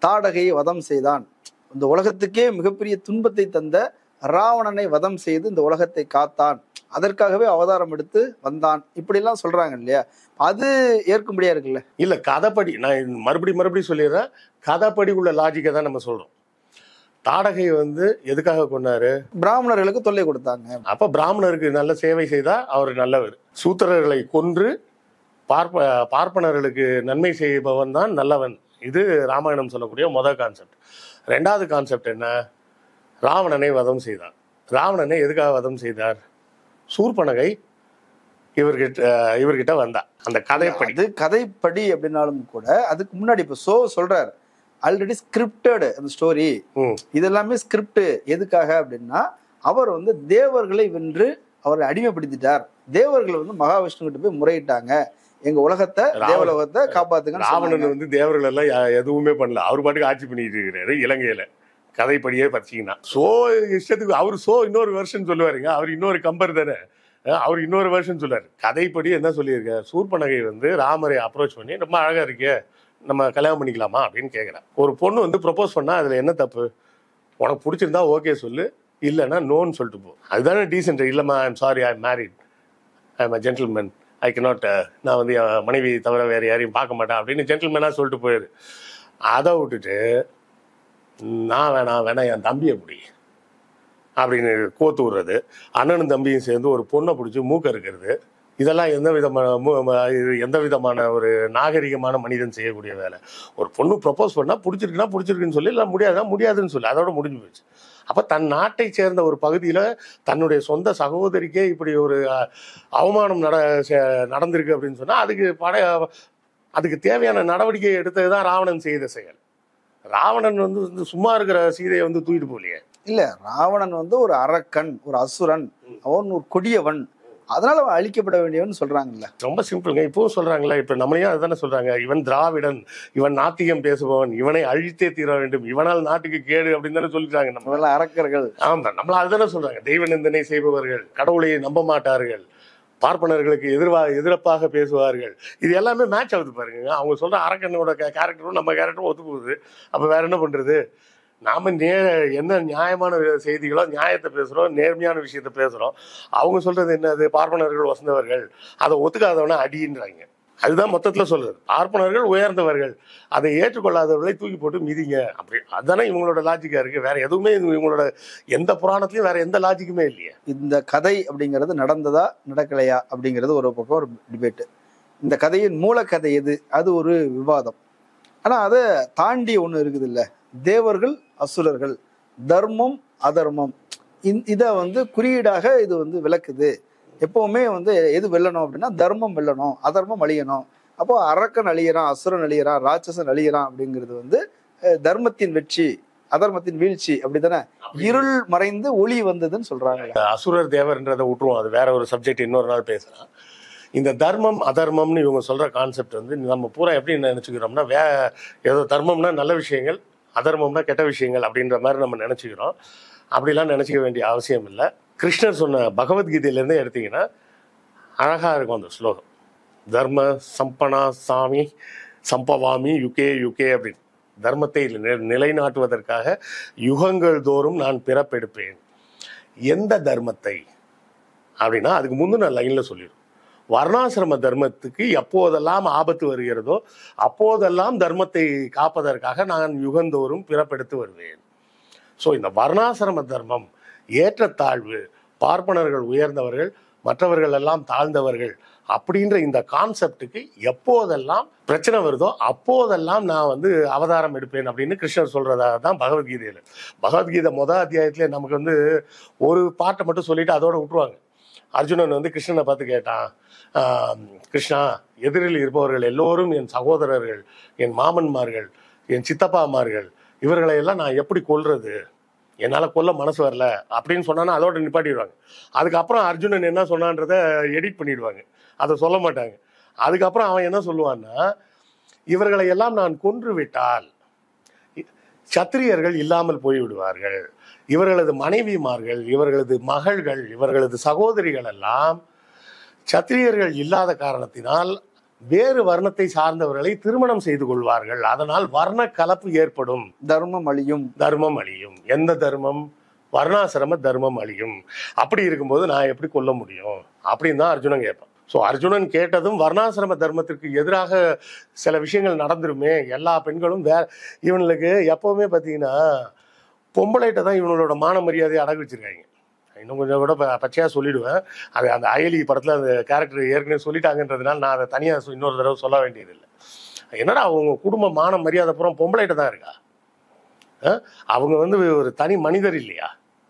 தாடகையை வதம் செய்தான் இந்த உலகத்துக்கே மிகப்பெரிய துன்பத்தை தந்த ராவணனை வதம் செய்து இந்த உலகத்தை காத்தான் அதற்காகவே அவதாரம் எடுத்து வந்தான் இப்படிலாம் சொல்றாங்க இல்லையா அது ஏற்கும்படியா இருக்குல்ல இல்ல கதைப்படி நான் மறுபடி மறுபடி சொல்லிடுறேன் கதைப்படி உள்ள லாஜிக்கை தான் நம்ம சொல்றோம் தாடகை வந்து எதுக்காக கொண்டாரு பிராமணர்களுக்கு தொல்லை கொடுத்தாங்க அப்ப பிராமணருக்கு நல்ல சேவை செய்தா அவர் நல்லவர் சூத்திரர்களை கொன்று பார்ப்ப பார்ப்பனர்களுக்கு நன்மை செய்பவன் தான் நல்லவன் இது ராமாயணம் சொல்லக்கூடிய முதல் கான்செப்ட் ரெண்டாவது கான்செப்ட் என்ன ராவணனை வதம் செய்தான் ராவணனை எதுக்காக வதம் செய்தார் சூர்பனகை இவர்கிட்ட இவர்கிட்ட வந்தா அந்த கதைப்படி அது கதைப்படி அப்படின்னாலும் கூட அதுக்கு முன்னாடி இப்போ சோ சொல்றாரு ஆல்ரெடி ஸ்கிரிப்டட் அந்த ஸ்டோரி ம். இதெல்லாமே ஸ்கிரிப்ட் எதுக்காக அப்படின்னா அவர் வந்து தேவர்களை வென்று அவரை அடிமைப்படுத்திட்டார் தேவர்கள் வந்து மகாவிஷ்ணு கிட்ட போய் முறையிட்டாங்க எங்க உலகத்தை ராவண- தேவலோகத்தை காப்பாத்துங்கன்னு ராவணன் சொன்னாங்க. வந்து தேவர்கள் எல்லாம் யா- எதுவுமே பண்ணல அவர் பாட்டுக்கு ஆட்சி பண்ணிட்டு இருக்கிறாரு இலங்கையில கதைப்படியே பார்த்தீங்கன்னா சோ இஷ்டத்துக்கு அவர் சோ இன்னொரு வருஷன் சொல்லுவாருங்க அவர் இன்னொரு கம்பர் தானே அஹ் அவர் இன்னொரு வருஷன் சொல்லுவார் கதைப்படி என்ன சொல்லியிருக்காரு சூர்பனகை வந்து ராமரை அப்ரோச் பண்ணி ரொம்ப அழகா இருக்கே நம்ம கல்யாணம் பண்ணிக்கலாமா அப்படின்னு கேட்குறான் ஒரு பொண்ணு வந்து ப்ரொபோஸ் பண்ணா அதுல என்ன தப்பு உனக்கு பிடிச்சிருந்தா ஓகே சொல்லு இல்லைன்னா நோன்னு சொல்லிட்டு போ அதுதானே டீசென்ட் இல்லைம்மா I'm sorry I married I am a gentleman I cannot uh, நான் வந்து என் மனைவி தவிர வேறு யாரையும் பார்க்க மாட்டேன் அப்படின்னு ஜென்டில்மேனாக சொல்லிட்டு போயிரு அதை விட்டுட்டு நான் வேணாம் வேணாம் என் தம்பியை பிடி அப்படின்னு கோத்து விடுறது அண்ணனும் தம்பியும் சேர்ந்து ஒரு பொண்ணை பிடிச்சி மூக்க இருக்கிறது இதெல்லாம் எந்த விதமான மு- ம- இது எந்த விதமான ஒரு நாகரிகமான மனிதன் செய்யக்கூடிய வேலை ஒரு பொண்ணு ப்ரப்போஸ் பண்ணா பிடிச்சிருக்குன்னா பிடிச்சிருக்குன்னு சொல்லி இல்லை முடியாதா முடியாதுன்னு சொல்லி அதோட முடிஞ்சு போச்சு அப்போ தன் நாட்டை சேர்ந்த ஒரு பகுதியில் தன்னுடைய சொந்த சகோதரிக்கே இப்படி ஒரு அஹ், அவமானம் நட செ- நடந்திருக்கு அப்படின்னு சொன்னால் அதுக்கு பட அதுக்கு தேவையான நடவடிக்கை எடுத்தது தான் ராவணன் செய்த செயல் ராவணன் வந்து வந்து சும்மா இருக்கிற சீதையை வந்து தூக்கிட்டு போகலையே இல்ல ராவணன் வந்து ஒரு அரக்கன் ஒரு அசுரன் அவன் ஒரு கொடியவன் அதனால அவன் அழிக்கப்பட வேண்டியவன் சொல்றாங்கல்ல ரொம்ப சிம்பிளுங்க இப்பவும் சொல்றாங்களா இப்ப நம்மளையும் அதுதானே சொல்றாங்க இவன் திராவிடன் இவன் நாத்திகம் பேசுபவன் இவனை அழித்தே தீர வேண்டும் இவனால் நாட்டுக்கு கேடு அப்படின்னு தானே சொல்லிட்டாங்க நம்ம இவெல்லாம் அரக்கர்கள் ஆமா நம்மள அதுதானே சொல்றாங்க தெய்வ நிந்தனை செய்பவர்கள் கடவுளை நம்ப மாட்டார்கள் பார்ப்பனர்களுக்கு எதிர்வா எதிர்ப்பாக பேசுவார்கள் இது எல்லாமே மேட்ச் ஆகுது பாருங்க அவங்க சொல்ற அரக்கனோட கேரக்டரும் நம்ம கேரக்டரும் ஒத்து போகுது அப்ப வேற என்ன பண்றது நாம நே என்ன நியாயமான செய்திகளோ நியாயத்தை பேசுறோம் நேர்மையான விஷயத்த பேசுறோம் அவங்க சொல்றது என்னது பார்ப்பனர்கள் வசந்தவர்கள் அதை ஒத்துக்காதவன அடின்றாங்க அதுதான் மொத்தத்துல சொல்றது பார்ப்பனர்கள் உயர்ந்தவர்கள் அதை ஏற்றுக்கொள்ளாதவர்களை தூக்கி போட்டு மிதிங்க அப்படி அதுதானே இவங்களோட லாஜிக்கா இருக்கு வேற எதுவுமே இது இவங்களோட எந்த புராணத்திலயும் வேற எந்த லாஜிக்குமே இல்லையே இந்த கதை அப்படிங்கிறது நடந்ததா நடக்கலையா அப்படிங்கிறது ஒரு பக்கம் ஒரு டிபேட்டு இந்த கதையின் மூலக்கதை எது அது ஒரு விவாதம் ஆனா அதை தாண்டி ஒண்ணு இருக்குது இல்ல தேவர்கள் அசுரர்கள் தர்மம் அதர்மம் இந்த- இதை வந்து குறியீடாக இது வந்து விளக்குது எப்பவுமே வந்து எது வெல்லணும் அப்படின்னா தர்மம் வெல்லணும் அதர்மம் அழியணும் அப்போ அரக்கன் அழியறான் அசுரன் அழியறான் ராட்சசன் அழியறான் அப்படிங்கிறது வந்து அஹ், தர்மத்தின் வெற்றி அதர்மத்தின் வீழ்ச்சி அப்படிதானே இருள் மறைந்து ஒளி வந்ததுன்னு சொல்றாங்க அசுரர் தேவர்ன்றதை விட்டுருவோம் அது வேற ஒரு சப்ஜெக்ட் இன்னொரு நாள் பேசலாம் இந்த தர்மம் அதர்மம்னு இவங்க சொல்ற கான்செப்ட் வந்து நம்ம பூரா எப்படி நினைச்சுக்கிறோம்னா வே ஏதோ தர்மம்னா நல்ல விஷயங்கள் அதர்மம்னா கெட்ட விஷயங்கள் அப்படின்ற மாதிரி நம்ம நினைச்சுக்கிறோம் அப்படிலாம் நினைச்சுக்க வேண்டிய அவசியம் இல்லை கிருஷ்ணர் சொன்ன பகவத்கீதையிலேருந்தே எடுத்தீங்கன்னா அழகா இருக்கும் அந்த ஸ்லோகம் தர்ம சம்பனா சாமி சம்பவாமி யுகே யுகே அப்படின்னு தர்மத்தை நி- நிலைநாட்டுவதற்காக யுகங்கள் தோறும் நான் பிறப்பெடுப்பேன் எந்த தர்மத்தை அப்படின்னா அதுக்கு முந்தின லைன்ல சொல்லிடும் வர்ணாசிரம தர்மத்துக்கு எப்போதெல்லாம் ஆபத்து வருகிறதோ அப்போதெல்லாம் தர்மத்தை காப்பதற்காக நான் யுகந்தோறும் பிறப்பெடுத்து வருவேன் ஸோ இந்த வர்ணாசிரம தர்மம் ஏற்றத்தாழ்வு பார்ப்பனர்கள் உயர்ந்தவர்கள் மற்றவர்கள் எல்லாம் தாழ்ந்தவர்கள் அப்படின்ற இந்த கான்செப்டுக்கு எப்போதெல்லாம் பிரச்சனை வருதோ அப்போதெல்லாம் நான் வந்து அவதாரம் எடுப்பேன் அப்படின்னு கிருஷ்ணர் சொல்றதா தான் பகவத்கீதையில் பகவத்கீதை முதல் அத்தியாயத்திலே நமக்கு வந்து ஒரு பாட்டை மட்டும் சொல்லிட்டு அதோட விட்டுருவாங்க அர்ஜுனன் வந்து கிருஷ்ணனை பார்த்து கேட்டான் ஆம், கிருஷ்ணா எதிரில் இருப்பவர்கள் எல்லோரும் என் சகோதரர்கள் என் மாமன்மார்கள் என் சித்தப்பாமார்கள் இவர்களை எல்லாம் நான் எப்படி கொல்றது என்னால் கொல்ல மனசு வரல அப்படின்னு சொன்னான்னா அதோட நிப்பாட்டிடுவாங்க அதுக்கப்புறம் அர்ஜுனன் என்ன சொன்னான்றத எடிட் பண்ணிடுவாங்க அதை சொல்ல மாட்டாங்க அதுக்கப்புறம் அவன் என்ன சொல்லுவான்னா இவர்களை எல்லாம் நான் கொன்று விட்டால் சத்திரியர்கள் இல்லாமல் போய்விடுவார்கள் இவர்களது மனைவிமார்கள் இவர்களது மகள்கள் இவர்களது சகோதரிகள் எல்லாம் சத்திரியர்கள் இல்லாத காரணத்தினால் வேறு வர்ணத்தை சார்ந்தவர்களை திருமணம் செய்து கொள்வார்கள் அதனால் வர்ண கலப்பு ஏற்படும் தர்மம் அழியும் தர்மம் அழியும் எந்த தர்மம் வர்ணாசிரம தர்மம் அழியும் அப்படி இருக்கும்போது நான் எப்படி கொல்ல முடியும் அப்படின்னு தான் அர்ஜுனன் கேட்பான் ஸோ அர்ஜுனன் கேட்டதும் வர்ணாசிரம தர்மத்திற்கு எதிராக சில விஷயங்கள் நடந்துருமே எல்லா பெண்களும் வே இவனுக்கு எப்பவுமே பார்த்தீங்கன்னா பொம்பளைகிட்ட தான் இவனோட மான மரியாதையை அடகு வச்சிருக்காங்க இன்னும் கொஞ்சம் கூட ப- பச்சையா சொல்லிடுவேன் அது அந்த அயலி படத்தில் அந்த கேரக்டர் ஏற்கனவே சொல்லிட்டாங்கன்றதுனால நான் அதை தனியாக இன்னொரு தடவை சொல்ல வேண்டியதில்லை என்னடா அவங்க குடும்ப மான மரியாதை பூரா பொம்பளைகிட்ட தான் இருக்கா அஹ்? அவங்க வந்து ஒரு தனி மனிதர் இல்லையா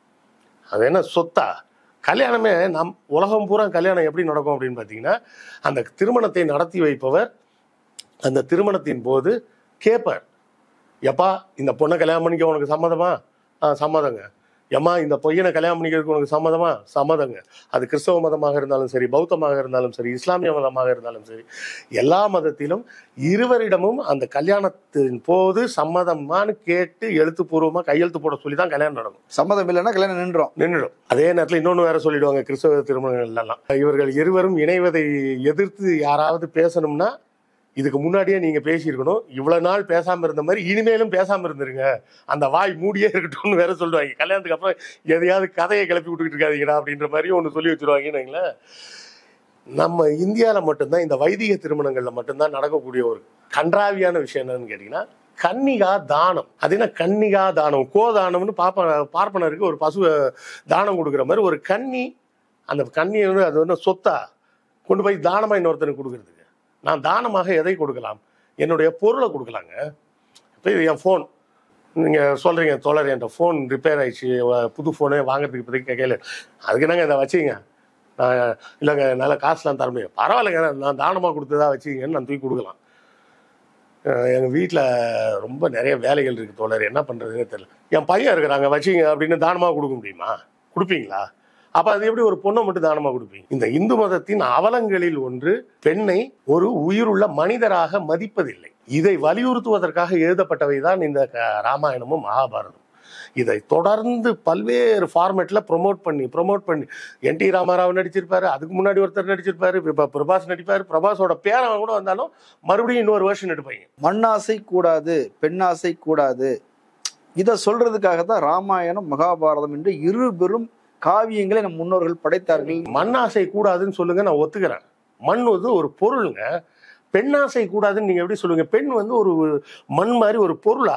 அது என்ன சொத்தா கல்யாணமே நம் உலகம் பூரா கல்யாணம் எப்படி நடக்கும் அப்படின்னு பார்த்தீங்கன்னா அந்த திருமணத்தை நடத்தி வைப்பவர் அந்த திருமணத்தின் போது கேட்பார் எப்பா இந்த பொண்ணை கல்யாணம் பண்ணிக்க உனக்கு சம்மதமா ஆ சம்மதங்க ஏம்மா இந்த பையனை கல்யாணம் பண்ணிக்கிறதுக்கு உனக்கு சம்மதமா சம்மதங்க அது கிறிஸ்தவ மதமாக இருந்தாலும் சரி பௌத்தமாக இருந்தாலும் சரி இஸ்லாமிய மதமாக இருந்தாலும் சரி எல்லா மதத்திலும் இருவரிடமும் அந்த கல்யாணத்தின் போது சம்மதமான்னு கேட்டு எழுத்துப்பூர்வமாக கையெழுத்து போட சொல்லி தான் கல்யாணம் நடக்கும் சம்மதம் இல்லைன்னா கல்யாணம் நின்றோம் நின்றுடும் அதே நேரத்தில் இன்னொன்று வேற சொல்லிடுவாங்க கிறிஸ்தவ திருமணங்கள் எல்லாம் இவர்கள் இருவரும் இணைவதை எதிர்த்து யாராவது பேசணும்னா இதுக்கு முன்னாடியே நீங்க பேசியிருக்கணும் இவ்வளவு நாள் பேசாம இருந்த மாதிரி இனிமேலும் பேசாம இருந்துருங்க அந்த வாய் மூடியே இருக்கட்டும்னு வேற சொல்லுவாங்க கல்யாணத்துக்கு அப்புறம் எதையாவது கதையை கிளப்பி விட்டுக்கிட்டு இருக்காதீங்கடா அப்படின்ற மாதிரி ஒன்று சொல்லி வச்சிருவாங்கன்னு வைங்களேன். நம்ம இந்தியாவில் மட்டும்தான் இந்த வைதிக திருமணங்களில் மட்டும்தான் நடக்கக்கூடிய ஒரு கன்றாவியான விஷயம் என்னன்னு கேட்டிங்கன்னா கன்னிகா தானம் அது என்ன கன்னிகா தானம் கோதானம்னு பாப்ப பார்ப்பனருக்கு ஒரு பசு தானம் கொடுக்குற மாதிரி ஒரு கன்னி அந்த கன்னியை வந்து அது வந்து சொத்தா கொண்டு போய் தானமாக இன்னொருத்தனுக்கு கொடுக்கறதுக்கு நான் தானமாக எதை கொடுக்கலாம் என்னுடைய பொருளை கொடுக்கலாங்க இப்போ இது என் ஃபோன் நீங்கள் சொல்கிறீங்க தோழர் என்கிட்ட ஃபோன் ரிப்பேர் ஆயிடுச்சு வ- புது ஃபோனே வாங்குறதுக்கு இப்போதைக்கு கேட்கல அதுக்கு என்னங்க இதை வச்சுங்க நான் இல்லைங்க நல்ல காசுலாம் தர முடியும் பரவாயில்லைங்க நான் நான் தானமாக கொடுத்ததா வச்சுக்கங்கன்னு நான் தூக்கி கொடுக்கலாம் எங்கள் வீட்டில் ரொம்ப நிறைய வேலைகள் இருக்குது தோழர் என்ன பண்ணுறதுன்னு தெரியல என் பையன் இருக்கிறாங்க வச்சுங்க அப்படின்னு தானமாக கொடுக்க முடியுமா கொடுப்பீங்களா அப்போ அது எப்படி ஒரு பொண்ணை மட்டும் தானமாக கொடுப்பீங்க இந்த இந்து மதத்தின் அவலங்களில் ஒன்று பெண்ணை ஒரு உயிருள்ள மனிதராக மதிப்பதில்லை இதை வலியுறுத்துவதற்காக எழுதப்பட்டவை தான் இந்த க- ராமாயணமும் மகாபாரதம் இதை தொடர்ந்து பல்வேறு ஃபார்மேட்ல ப்ரோமோட் பண்ணி ப்ரோமோட் பண்ணி என் டி ராமாராவ் நடிச்சிருப்பாரு அதுக்கு முன்னாடி ஒருத்தர் நடிச்சிருப்பாரு இப்போ பிரபாஸ் நடிப்பாரு பிரபாஸோட பேரன் கூட வந்தாலும் மறுபடியும் இன்னொரு வருஷன் எடுப்பாங்க மண்ணாசை கூடாது பெண்ணாசை கூடாது இதை சொல்றதுக்காக தான் ராமாயணம் மகாபாரதம் என்று இரு பெரும் காவியங்களை நம் முன்னோர்கள் படைத்தார்கள் மண்ணாசை கூடாதுன்னு சொல்லுங்க நான் ஒத்துக்கிறேன் மண் வந்து ஒரு பொருளுங்க பெண்ணாசை கூடாதுன்னு நீங்க எப்படி சொல்லுங்க பெண் வந்து ஒரு மண் மாதிரி ஒரு பொருளா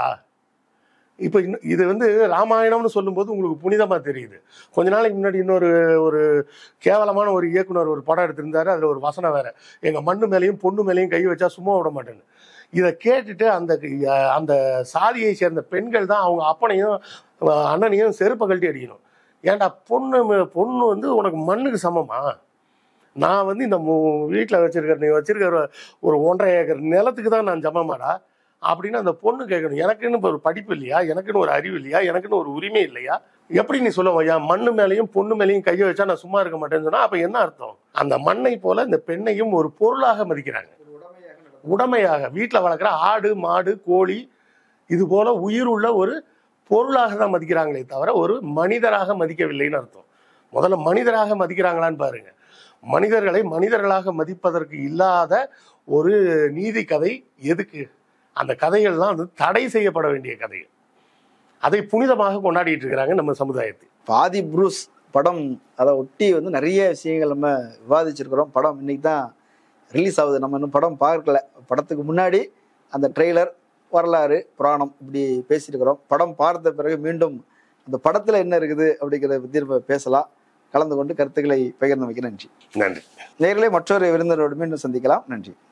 இப்போ இன்னும் இது வந்து ராமாயணம்னு சொல்லும்போது உங்களுக்கு புனிதமா தெரியுது கொஞ்ச நாளைக்கு முன்னாடி இன்னொரு ஒரு கேவலமான ஒரு இயக்குனர் ஒரு படம் எடுத்திருந்தாரு அதுல ஒரு வசனம் வேற எங்க மண்ணு மேலேயும் பொண்ணு மேலேயும் கை வச்சா சும்மா விட மாட்டேன்னு இதை கேட்டுட்டு அந்த அஹ், அந்த சாதியை சேர்ந்த பெண்கள் தான் அவங்க அப்பனையும் அஹ், அண்ணனையும் செருப்பை கழட்டி அடிக்கணும் ஏன்டா பொண்ணு ம- பொண்ணு வந்து உனக்கு மண்ணுக்கு சமமா நான் வந்து இந்த வீட்டில் வச்சிருக்கிற நீ வச்சிருக்கிற ஒரு ஒன்றரை ஏக்கர் நிலத்துக்கு தான் நான் சமமாடா அப்படின்னு அந்த பொண்ணு கேட்கணும் எனக்குன்னு இப்ப ஒரு படிப்பு இல்லையா எனக்குன்னு ஒரு அறிவு இல்லையா எனக்குன்னு ஒரு உரிமை இல்லையா எப்படி நீ சொல்லுவ என் மண்ணு மேலேயும் பொண்ணு மேலேயும் கையை வச்சா நான் சும்மா இருக்க மாட்டேன்னு சொன்னா அப்ப என்ன அர்த்தம் அந்த மண்ணை போல இந்த பெண்ணையும் ஒரு பொருளாக மதிக்கிறாங்க உடமையாக வீட்டில் வளர்க்குற ஆடு மாடு கோழி இது போல உயிர் உள்ள ஒரு பொருளாக தான் மதிக்கிறாங்களே தவிர ஒரு மனிதராக மதிக்கவில்லைன்னு அர்த்தம் முதல்ல மனிதராக மதிக்கிறாங்களான்னு பாருங்க மனிதர்களை மனிதர்களாக மதிப்பதற்கு இல்லாத ஒரு நீதி கதை எதுக்கு அந்த கதைகள்லாம் வந்து தடை செய்யப்பட வேண்டிய கதைகள் அதை புனிதமாக கொண்டாடிட்டு இருக்கிறாங்க நம்ம சமுதாயத்தில் பாதி புரூஸ் படம் அதை ஒட்டி வந்து நிறைய விஷயங்கள் நம்ம விவாதிச்சிருக்கிறோம் படம் இன்னைக்கு தான் ரிலீஸ் ஆகுது நம்ம இன்னும் படம் பார்க்கல படத்துக்கு முன்னாடி அந்த ட்ரெய்லர் வரலாறு புராணம் இப்படி பேசியிருக்கிறோம் படம் பார்த்த பிறகு மீண்டும் அந்த படத்தில் என்ன இருக்குது அப்படிங்கிறத பற்றி நம்ம பேசலாம் கலந்து கொண்டு கருத்துக்களை பகிர்ந்து வைக்க நன்றி நன்றி நேர்களே மற்றொரு விருந்தினரோடு மீண்டும் சந்திக்கலாம் நன்றி